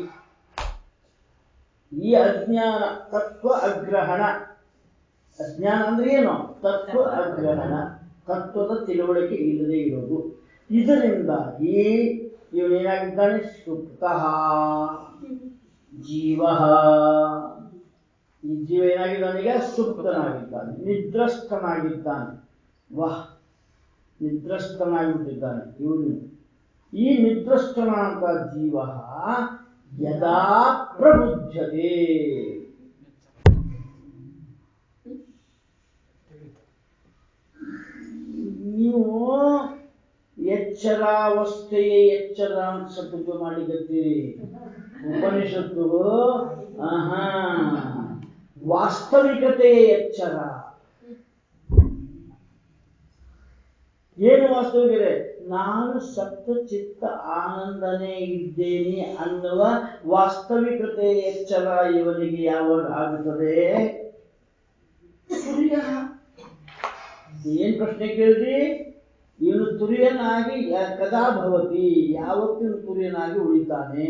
S1: ಈ ಅಜ್ಞಾನ ತತ್ವ ಅಗ್ರಹಣ ಅಜ್ಞಾನ ಅಂದ್ರೆ ಏನು ತತ್ವ ಅಗ್ರಹಣ ತತ್ವದ ತಿಳುವಳಿಕೆ ಇಲ್ಲದೆ ಇರೋದು ಇದರಿಂದಾಗಿ ಇವನೇನಾಗಿದ್ದಾನೆ ಸುಪ್ತ ಜೀವ ಈ ಜೀವ ಏನಾಗಿದ್ದಾನೆ ಈಗ ಸುಪ್ತನಾಗಿದ್ದಾನೆ ನಿದ್ರಸ್ಥನಾಗಿದ್ದಾನೆ ವಾಹ್ ನಿದ್ರಸ್ಥನಾಗಿಬಿಟ್ಟಿದ್ದಾನೆ ಇವನು ಈ ನಿದ್ರಸ್ಥನಾಂತ ಜೀವ ಯದಾ ಪ್ರಬುದ್ಧತೆ ನೀವು ಎಚ್ಚರಾವಸ್ಥೆಯೇ ಎಚ್ಚರ ಅಂತ ಸತುಕ ಮಾಡಿಕತ್ತೀರಿ ಉಪನಿಷತ್ತು ಆಹಾ ವಾಸ್ತವಿಕತೆಯ ಎಚ್ಚರ ಏನು ವಾಸ್ತವಿಕತೆ ನಾನು ಸಪ್ತ ಚಿತ್ತ ಆನಂದನೇ ಇದ್ದೇನೆ ಅನ್ನುವ ವಾಸ್ತವಿಕತೆಯ ಎಚ್ಚರ ಇವನಿಗೆ ಯಾವಾಗ ಆಗುತ್ತದೆ ತುರಿಯ ಏನ್ ಪ್ರಶ್ನೆ ಕೇಳಿದ್ರಿ ಇವನು ತುರಿಯನಾಗಿ ಯ- ಕದಾ ಭವತಿ ಯಾವತ್ತೂ ಇವನು ತುರಿಯನಾಗಿ ಉಳಿತಾನೆ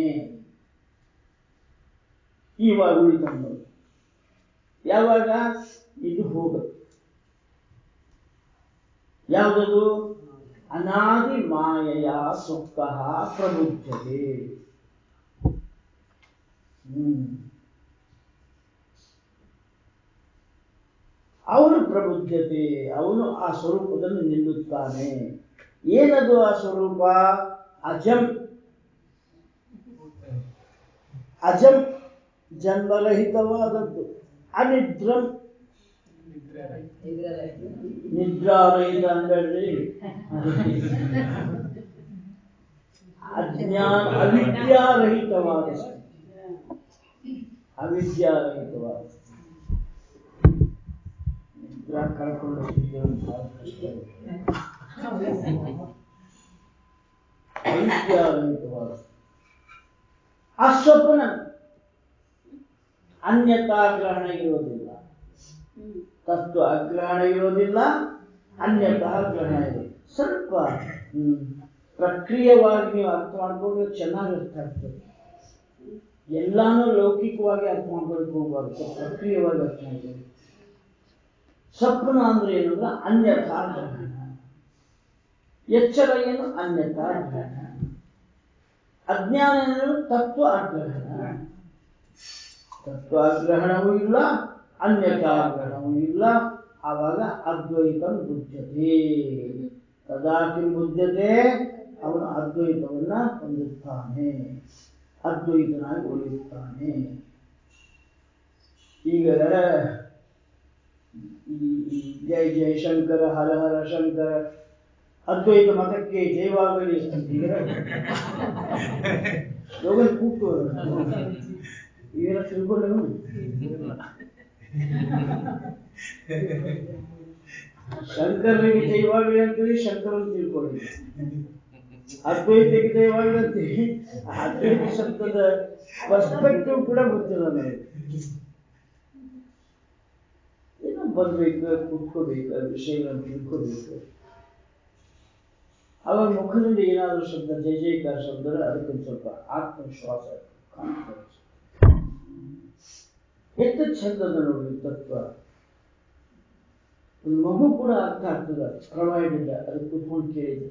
S1: ಇವಾಗ ಉಳಿತಾನೆ ಯಾವಾಗ ಇದು ಹೋಗುತ್ತೆ ಯಾವುದದು ಅನಾದಿ ಮಾಯೆಯ ಸುಖ ಪ್ರಬುದ್ಧತೆ ಹ್ಮ್ ಅವನು ಪ್ರಬುದ್ಧತೆ ಅವನು ಆ ಸ್ವರೂಪದಲ್ಲಿ ನಿಲ್ಲುತ್ತಾನೆ ಏನದು ಆ ಸ್ವರೂಪ ಅಜಂ ಅಜಂ ಜನ್ಮರಹಿತವಾದದ್ದು ಅನಿದ್ರಂ ನಿದ್ರಾರಹಿತ ಅನ್ಬೇಡ್ರಿ ಅಜ್ಞಾನ ಅವಿದ್ಯಾರಹಿತವಾದ ಅವಿದ್ಯಾರಹಿತವಾದ ನಿದ್ರಾ ಕಳ್ಕೊಂಡು ಬಹಳ ಕಷ್ಟ ಇದೆ. ಅವಿದ್ಯಾರಹಿತವಾದ ಅಸ್ವಪ್ನ ಅನ್ಯತಾ ಗ್ರಹಣ ಇರೋದಿಲ್ಲ ತತ್ವ ಅಗ್ರಹಣ ಇರೋದಿಲ್ಲ ಅನ್ಯತಃ ಗ್ರಹಣ ಇದೆ ಸ್ವಲ್ಪ ಹ್ಮ್, ಪ್ರಕ್ರಿಯವಾಗಿ ನೀವು ಅರ್ಥ ಮಾಡ್ಕೊಂಡ್ರೆ ಚೆನ್ನಾಗಿ ಅರ್ಥ ಆಗ್ತದೆ ಎಲ್ಲಾನು ಲೌಕಿಕವಾಗಿ ಅರ್ಥ ಮಾಡ್ಕೊಳಕ್ ಹೋಗ್ಬಾರ್ದು ಸ್ವಲ್ಪ ಪ್ರಕ್ರಿಯವಾಗಿ ಅರ್ಥ ಮಾಡ್ಕೊಳ್ಳಿ ಸ್ವಪ್ನ ಅಂದ್ರೆ ಏನಂದ್ರೆ ಅನ್ಯಥಾ ಗ್ರಹಣ ಎಚ್ಚರ ಏನು ಅನ್ಯಥಾ ಗ್ರಹಣ ಅಜ್ಞಾನ ಏನು ತತ್ವ ಅಗ್ರಹಣ ತತ್ವಾಗ್ರಹಣವೂ ಇಲ್ಲ ಅನ್ಯತಾಗ್ರಹಣವೂ ಇಲ್ಲ ಆವಾಗ ಅದ್ವೈತ ಬುದ್ಧತೆ ತದಾ ಕಿಂ ಬುದ್ಧತೆ ಅವನು ಅದ್ವೈತವನ್ನ ಹೊಂದುತ್ತಾನೆ ಅದ್ವೈತನಾಗಿ ಉಳಿಯುತ್ತಾನೆ ಈಗ ಈ ಈ ಜೈ ಜೈ ಶಂಕರ ಹರ ಹರ ಶಂಕರ ಅದ್ವೈತ ಮತಕ್ಕೆ ಜೈವಾಗಲಿ ಅಂತೀರ ಯೋಗನ್ ಕೂಗ್ತವ್ರು ಇವೆಲ್ಲ ತಿಳ್ಕೊಂಡವನು ಶಂಕರನಿಗೆ ಜೈವಾಗಲಿ ಅಂತೇಳಿ ಶಂಕರನ್ ತಿಳ್ಕೊಳ್ಳಿ ಅದ್ವೈತಕ್ಕೆ ಜೈವಾಗಲಿ ಅಂತೇಳಿ ಆ ಅದ್ವೈತ ಶಬ್ದದ ಪರ್ಸ್ಪೆಕ್ಟಿವ್ ಕೂಡ ಗೊತ್ತಿಲ್ಲ ನನಗೆ ಏನೋ ಬರ್ಬೇಕು ಕೂತ್ಕೋಬೇಕು ವಿಷಯಗಳನ್ನು ತಿಳ್ಕೋಬೇಕು ಅವಾಗ ಮುಖದಿಂದ ಏನಾದರೂ ಶಬ್ದ ಜಯ ಜಯಕಾರ ಶಬ್ದ ಅದಕ್ಕೊಂದು ಸ್ವಲ್ಪ ಆತ್ಮವಿಶ್ವಾಸ ಕಾನ್ಫಿಡೆನ್ಸ್ ಎಷ್ಟು ಚಂದದ ನೋಡಿ ತತ್ವ ಒಂದು ಮಗು ಕೂಡ ಅರ್ಥ ಆಗ್ತದೆ ಪ್ರೊವೈಡೆಡ್ ಅದಕ್ಕೆ ಕೂತ್ಕೊಂಡು ಕೇಳಿದೆ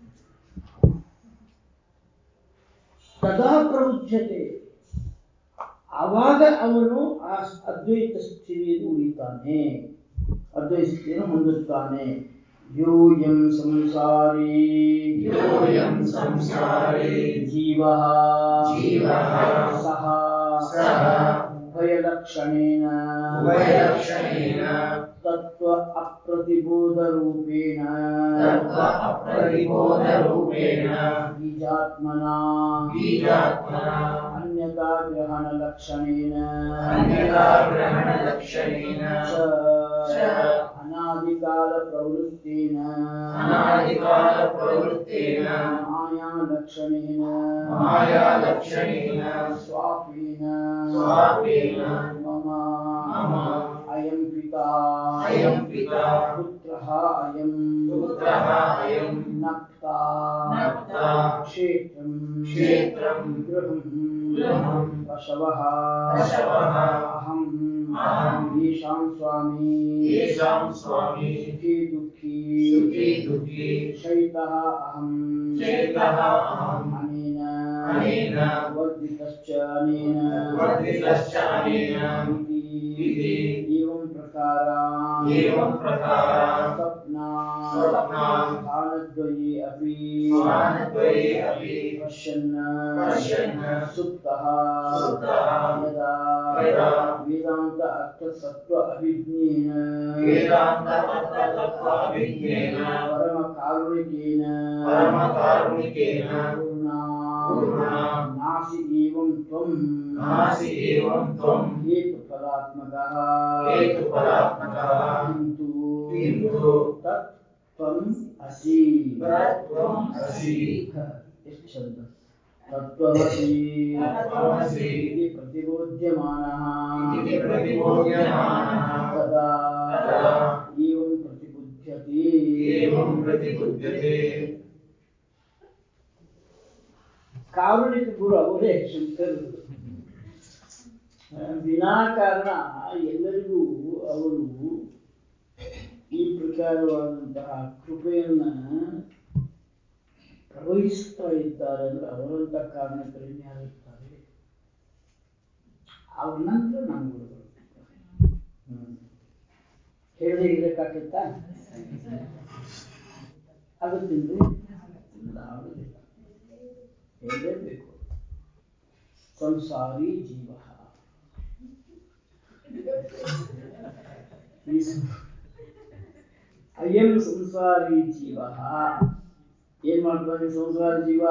S1: ತದಾ ಪ್ರಬುದ್ಧತೆ ಆವಾಗ ಅವನು ಆ ಅದ್ವೈತ ಸ್ಥಿತಿಯಲ್ಲಿ ಉಳಿತಾನೆ ಅದ್ವೈತ ಸ್ಥಿತಿಯನ್ನು ಹೊಂದುತ್ತಾನೆ ಯೋಯಂ ಸಂಸಾರಿ
S2: ಯೋಯಂ ಸಂಸಾರಿ
S1: ಜೀವಃ
S2: ಜೀವಃ
S1: ಸಹ
S2: ಸಹ
S1: ಉಭಯಲಕ್ಷಣೇನ
S2: ಉಭಯಲಕ್ಷಣೇನ
S1: ತತ್ವ ಅಪ್ರತಿಬೋಧ ರೂಪೇಣ
S2: ತತ್ವ ಅಪ್ರತಿಬೋಧರೂಪೇಣ
S1: ಬೀಜಾತ್ಮನ
S2: ಬೀಜಾತ್ಮನ
S1: ಅನ್ಯತಾ ಗ್ರಹಣ ಲಕ್ಷಣೇನ
S2: ಅನ್ಯತಾಗ್ರಹಣಲಕ್ಷಣೇನ
S1: ಚ
S2: ಚ
S1: ಅನಾದಿಕಾಲ ಪ್ರವೃತ್ತೇನ
S2: ಅನಾದಿಕಾಲಪ್ರವೃತ್ತೇನ
S1: ಮಾಯಾ ಲಕ್ಷಣೇನ
S2: ಮಾಯಾಲಕ್ಷಣೇನ
S1: ಸ್ವಾಪೇನ
S2: ಸ್ವಾಪೇನ
S1: ಮಮ
S2: ಮಮ
S1: ಅಯಂ ಪಿತಾ
S2: ಅಯಂ ಪಿತಾ
S1: ಪುತ್ರಃ ಅಯಂ
S2: ಪುತ್ರಃ ಅಯಂ
S1: ನಕ್ತಾ
S2: ನಕ್ತಾ
S1: ಕ್ಷೇತ್ರಂ
S2: ಕ್ಷೇತ್ರಂ
S1: ಗೃಹಂ
S2: ಗೃಹಂ
S1: ಪಶವಃ
S2: ಪಶವಃ
S1: ಅಹಂ
S2: ಅಹಂ
S1: ಯೇಷಾಂ ಸ್ವಾಮಿ
S2: ಯೇಷಾಂ ಸ್ವಾಮಿ
S1: ಸುಖಿ ದುಃಖಿ
S2: ಸುಖಿ ದುಃಖಿ
S1: ಶೈತಃ ಅಹಂ
S2: ಚೇತಃ ಅಹಂ
S1: ಅನೇನ
S2: ಅನೇನ
S1: ವರ್ಧಿತಶ್ಚ ಅನೇನ
S2: ವರ್ಧಿತಶ್ಚ ಅನೇನ
S1: ಇತಿ
S2: ಇತಿ
S1: ಏವಂ ಪ್ರಕಾರ
S2: ಏವಂ ಪ್ರಕಾರ
S1: ಸ್ವಪ್ನ
S2: ಸ್ವಪ್ನ
S1: ಸ್ಥಾನದ್ವಯೇ ಅಪಿ
S2: ಸ್ಥಾನದ್ವಯೇ ಅಪಿ
S1: ಪಶ್ಯನ್
S2: ಪಶ್ಯನ್
S1: ಸುಪ್ತಃ
S2: ಸುಪ್ತಃ
S1: ಯದಾ
S2: ಯದಾ
S1: ವೇದಾಂತ ಅರ್ಥತತ್ವ ಅಭಿಜ್ಞೇನ
S2: ವೇದಾಂತ ಅರ್ಥತತ್ವ ಅಭಿಜ್ಞೇನ
S1: ಪರಮ ಕಾರುಣಿಕೇನ
S2: ಪರಮ ಕಾರುಣಿಕೇನ
S1: ಪೂರ್ಣ
S2: ಪೂರ್ಣ
S1: ನಾಸಿ ಏವಂ ತ್ವಂ
S2: ನಾಸಿ ಏವಂ ತ್ವಂ
S1: ಹೇತು ಫಲಾರ್ಥ ಪರಾತ್ಮಕಃ
S2: हेतुपरात्मकः
S1: किन्तु
S2: किन्तु
S1: तत् त्वम् असि
S2: तत्त्वम् असि
S1: ಎಷ್ಟು ಶಬ್ದ ತತ್ವಮಸಿ
S2: तत्त्वमसि
S1: इति प्रतिबोध्यमानः
S2: इति प्रतिबोध्यमानः
S1: तदा
S2: तदा
S1: एवं प्रतिबुध्यते
S2: एवं प्रतिबुध्यते
S1: ಕಾರುಣಿಕ ಗುರು ಅವರೇ ಶಂಕರರು ವಿನಾಕಾರಣ ಎಲ್ಲರಿಗೂ ಅವರು ಈ ಪ್ರಕಾರವಾದಂತಹ ಕೃಪೆಯನ್ನ ಪ್ರವಹಿಸ್ತಾ ಇದ್ದಾರೆ ಅಂದ್ರೆ ಅವರಂತ ಕಾರಣಕರು ಯಾರಿರ್ತಾರೆ ಅವ್ರ ನಂತರ ನಮ್ಮ ಗುರುಗಳು ಹ್ಮ್ ಹೇಳದೆ ಇರಕ್ಕಾಗತ್ತಾ ಆಗುತ್ತಿಲ್ರಿ ಇಲ್ಲ ಆಗುದಿಲ್ಲ ಹೇಳಲೇಬೇಕು ಸಂಸಾರಿ ಜೀವ ಈ ಸಂ- ಅಯಂ ಸಂಸಾರಿ ಜೀವ ಏನ್ ಮಾಡ್ತಾನೆ ಸಂಸಾರಿ ಜೀವ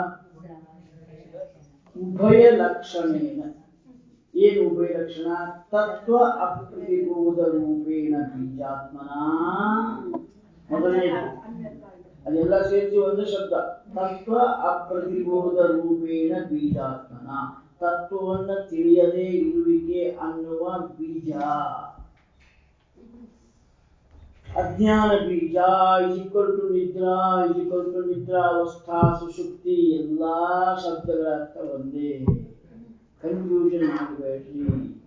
S1: ಉಭಯ ಲಕ್ಷಣೇನ ಏನು ಉಭಯ ಲಕ್ಷಣ ತತ್ವ ಅಪ್ರತಿಬೋಧ ರೂಪೇಣ ಬೀಜಾತ್ಮನ ಮೊದಲನೇದು ಅದೆಲ್ಲ ಸೇರಿಸಿ ಒಂದು ಶಬ್ದ ತತ್ವ ಅಪ್ರತಿಬೋಧ ರೂಪೇಣ ಬೀಜಾತ್ಮನ ತತ್ವವನ್ನ ತಿಳಿಯದೇ ಇರುವಿಕೆ ಅನ್ನುವ ಬೀಜ ಅಜ್ಞಾನ ಬೀಜ ಈಕ್ವಲ್ ಟು ನಿದ್ರಾ ಈಕ್ವಲ್ ಟು ನಿದ್ರಾವಸ್ಥಾ ಸುಷುಪ್ತಿ ಎಲ್ಲಾ ಶಬ್ದಗಳ ಅರ್ಥ ಒಂದೇ ಕನ್ಫ್ಯೂಷನ್ ಮಾಡಬೇಡ್ರಿ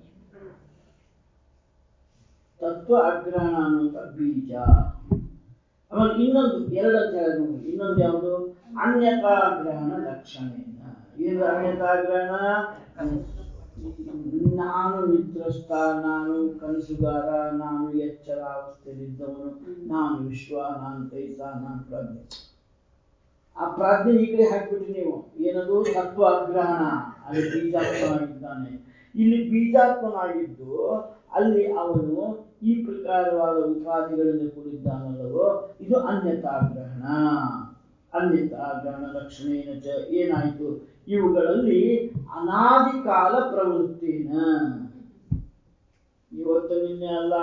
S1: ತತ್ವ ಅಗ್ರಹಣ ಅನ್ನುವಂಥ ಬೀಜ ಆಮೇಲೆ ಇನ್ನೊಂದು ಎರಡು ಅಂತ ಹೇಳಿ ನೋಡಿ ಇನ್ನೊಂದು ಯಾವುದು ಅನ್ಯತಾಗ್ರಹಣ ಲಕ್ಷಣ ಏನು ಅನ್ಯತಾಗ್ರಹಣ ನಾನು ನಿದ್ರಸ್ಥ ನಾನು ಕನಸುಗಾರ ನಾನು ಎಚ್ಚರ ಅವಸ್ಥೆಯಲ್ಲಿದ್ದವನು ನಾನು ವಿಶ್ವ ನಾನು ತೈಸ ನಾನು ಪ್ರಜ್ಞೆ ಆ ಪ್ರಾಜ್ಞೆ ಈ ಕಡೆ ಹಾಕ್ಬಿಟ್ರಿ ನೀವು ಏನದು ತತ್ವ ಅಗ್ರಹಣ ಅಲ್ಲಿ ಬೀಜಾತ್ಮನಾಗಿದ್ದಾನೆ ಇಲ್ಲಿ ಬೀಜಾತ್ಮನಾಗಿದ್ದು ಅಲ್ಲಿ ಅವನು ಈ ಪ್ರಕಾರವಾದ ಉಪಾಧಿಗಳಿಂದ ಕೂಡಿದ್ದಾನಲ್ಲವೋ ಇದು ಅನ್ಯತಾಗ್ರಹಣ ಅನ್ಯತಾಗ್ರಹಣ ಲಕ್ಷಣೇನ ಚ ಏನಾಯಿತು ಇವುಗಳಲ್ಲಿ ಅನಾದಿ ಕಾಲ ಪ್ರವೃತ್ತಿನ ಇವತ್ತು ನಿನ್ನೆ ಅಲ್ಲ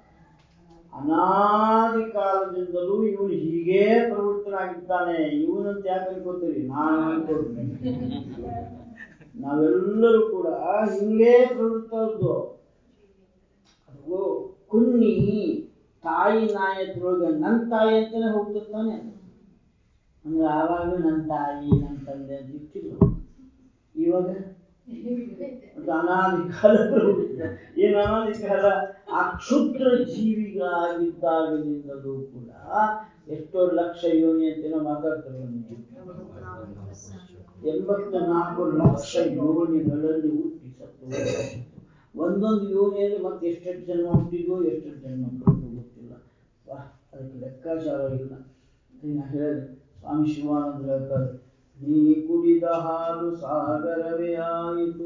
S1: ಅನಾದಿ ಕಾಲದಿಂದಲೂ ಇವನು ಹೀಗೇ ಪ್ರವೃತ್ತನಾಗಿದ್ದಾನೆ ಇವನಂತ ಯಾಕೆ ಅನ್ಕೋತೀರಿ ನಾನು ಅನ್ಕೋತೀನಿ ನಾವೆಲ್ಲರೂ ಕೂಡ ಹಿಂಗೇ ಪ್ರವೃತ್ತದ್ದು ಅದು ಕುನ್ನಿ ತಾಯಿ ನಾಯತ್ರೊಳಗೆ ನನ್ನ ತಾಯಿ ಅಂತಾನೆ ಹೋಗ್ತಿರ್ತಾನೆ ಅಂದ್ರೆ ಆವಾಗ ನನ್ನ ತಾಯಿ ನನ್ನ ತಂದೆ ಅಂತ ಇರ್ತಿಲ್ಲ ಇವಾಗ ಅದು ಅನಾದಿ ಕಾಲ ಏನು ಅನಾದಿ ಕಾಲ ಆ ಕ್ಷುದ್ರ ಜೀವಿಗಳಾಗಿದ್ದಾಗಲಿಂದಲೂ ಕೂಡ ಎಷ್ಟೋ ಲಕ್ಷ ಯೋನಿ ಅಂತೇನೋ ಮಾತಾಡ್ತಾರೆ ನೀವು ಎಂಬತ್ತು ನಾಲ್ಕು ಲಕ್ಷ ಯೋನಿಗಳಲ್ಲಿ ಹುಟ್ಟಿ ಸತ್ತು ಒಂದೊಂದು ಯೋನಿಯಲ್ಲಿ ಮತ್ತೆ ಎಷ್ಟೆಷ್ಟು ಜನ್ಮ ಹುಟ್ಟಿದ್ವು ಎಷ್ಟೆಷ್ಟು ಜನ್ಮ ಕಳೆದು ಗೊತ್ತಿಲ್ಲ ವಾಹ್ ಅದಕ್ಕೆ ಲೆಕ್ಕಾಚಾರ ಇಲ್ಲ ಅದಕ್ಕೆ ನಾ ಹೇಳಿದೆ ಸ್ವಾಮಿ ಶಿವಾನಂದ ಹೇಳ್ತಾರೆ ನೀ ಕುಡಿದ ಹಾಲು ಸಾಗರವೇ ಆಯಿತು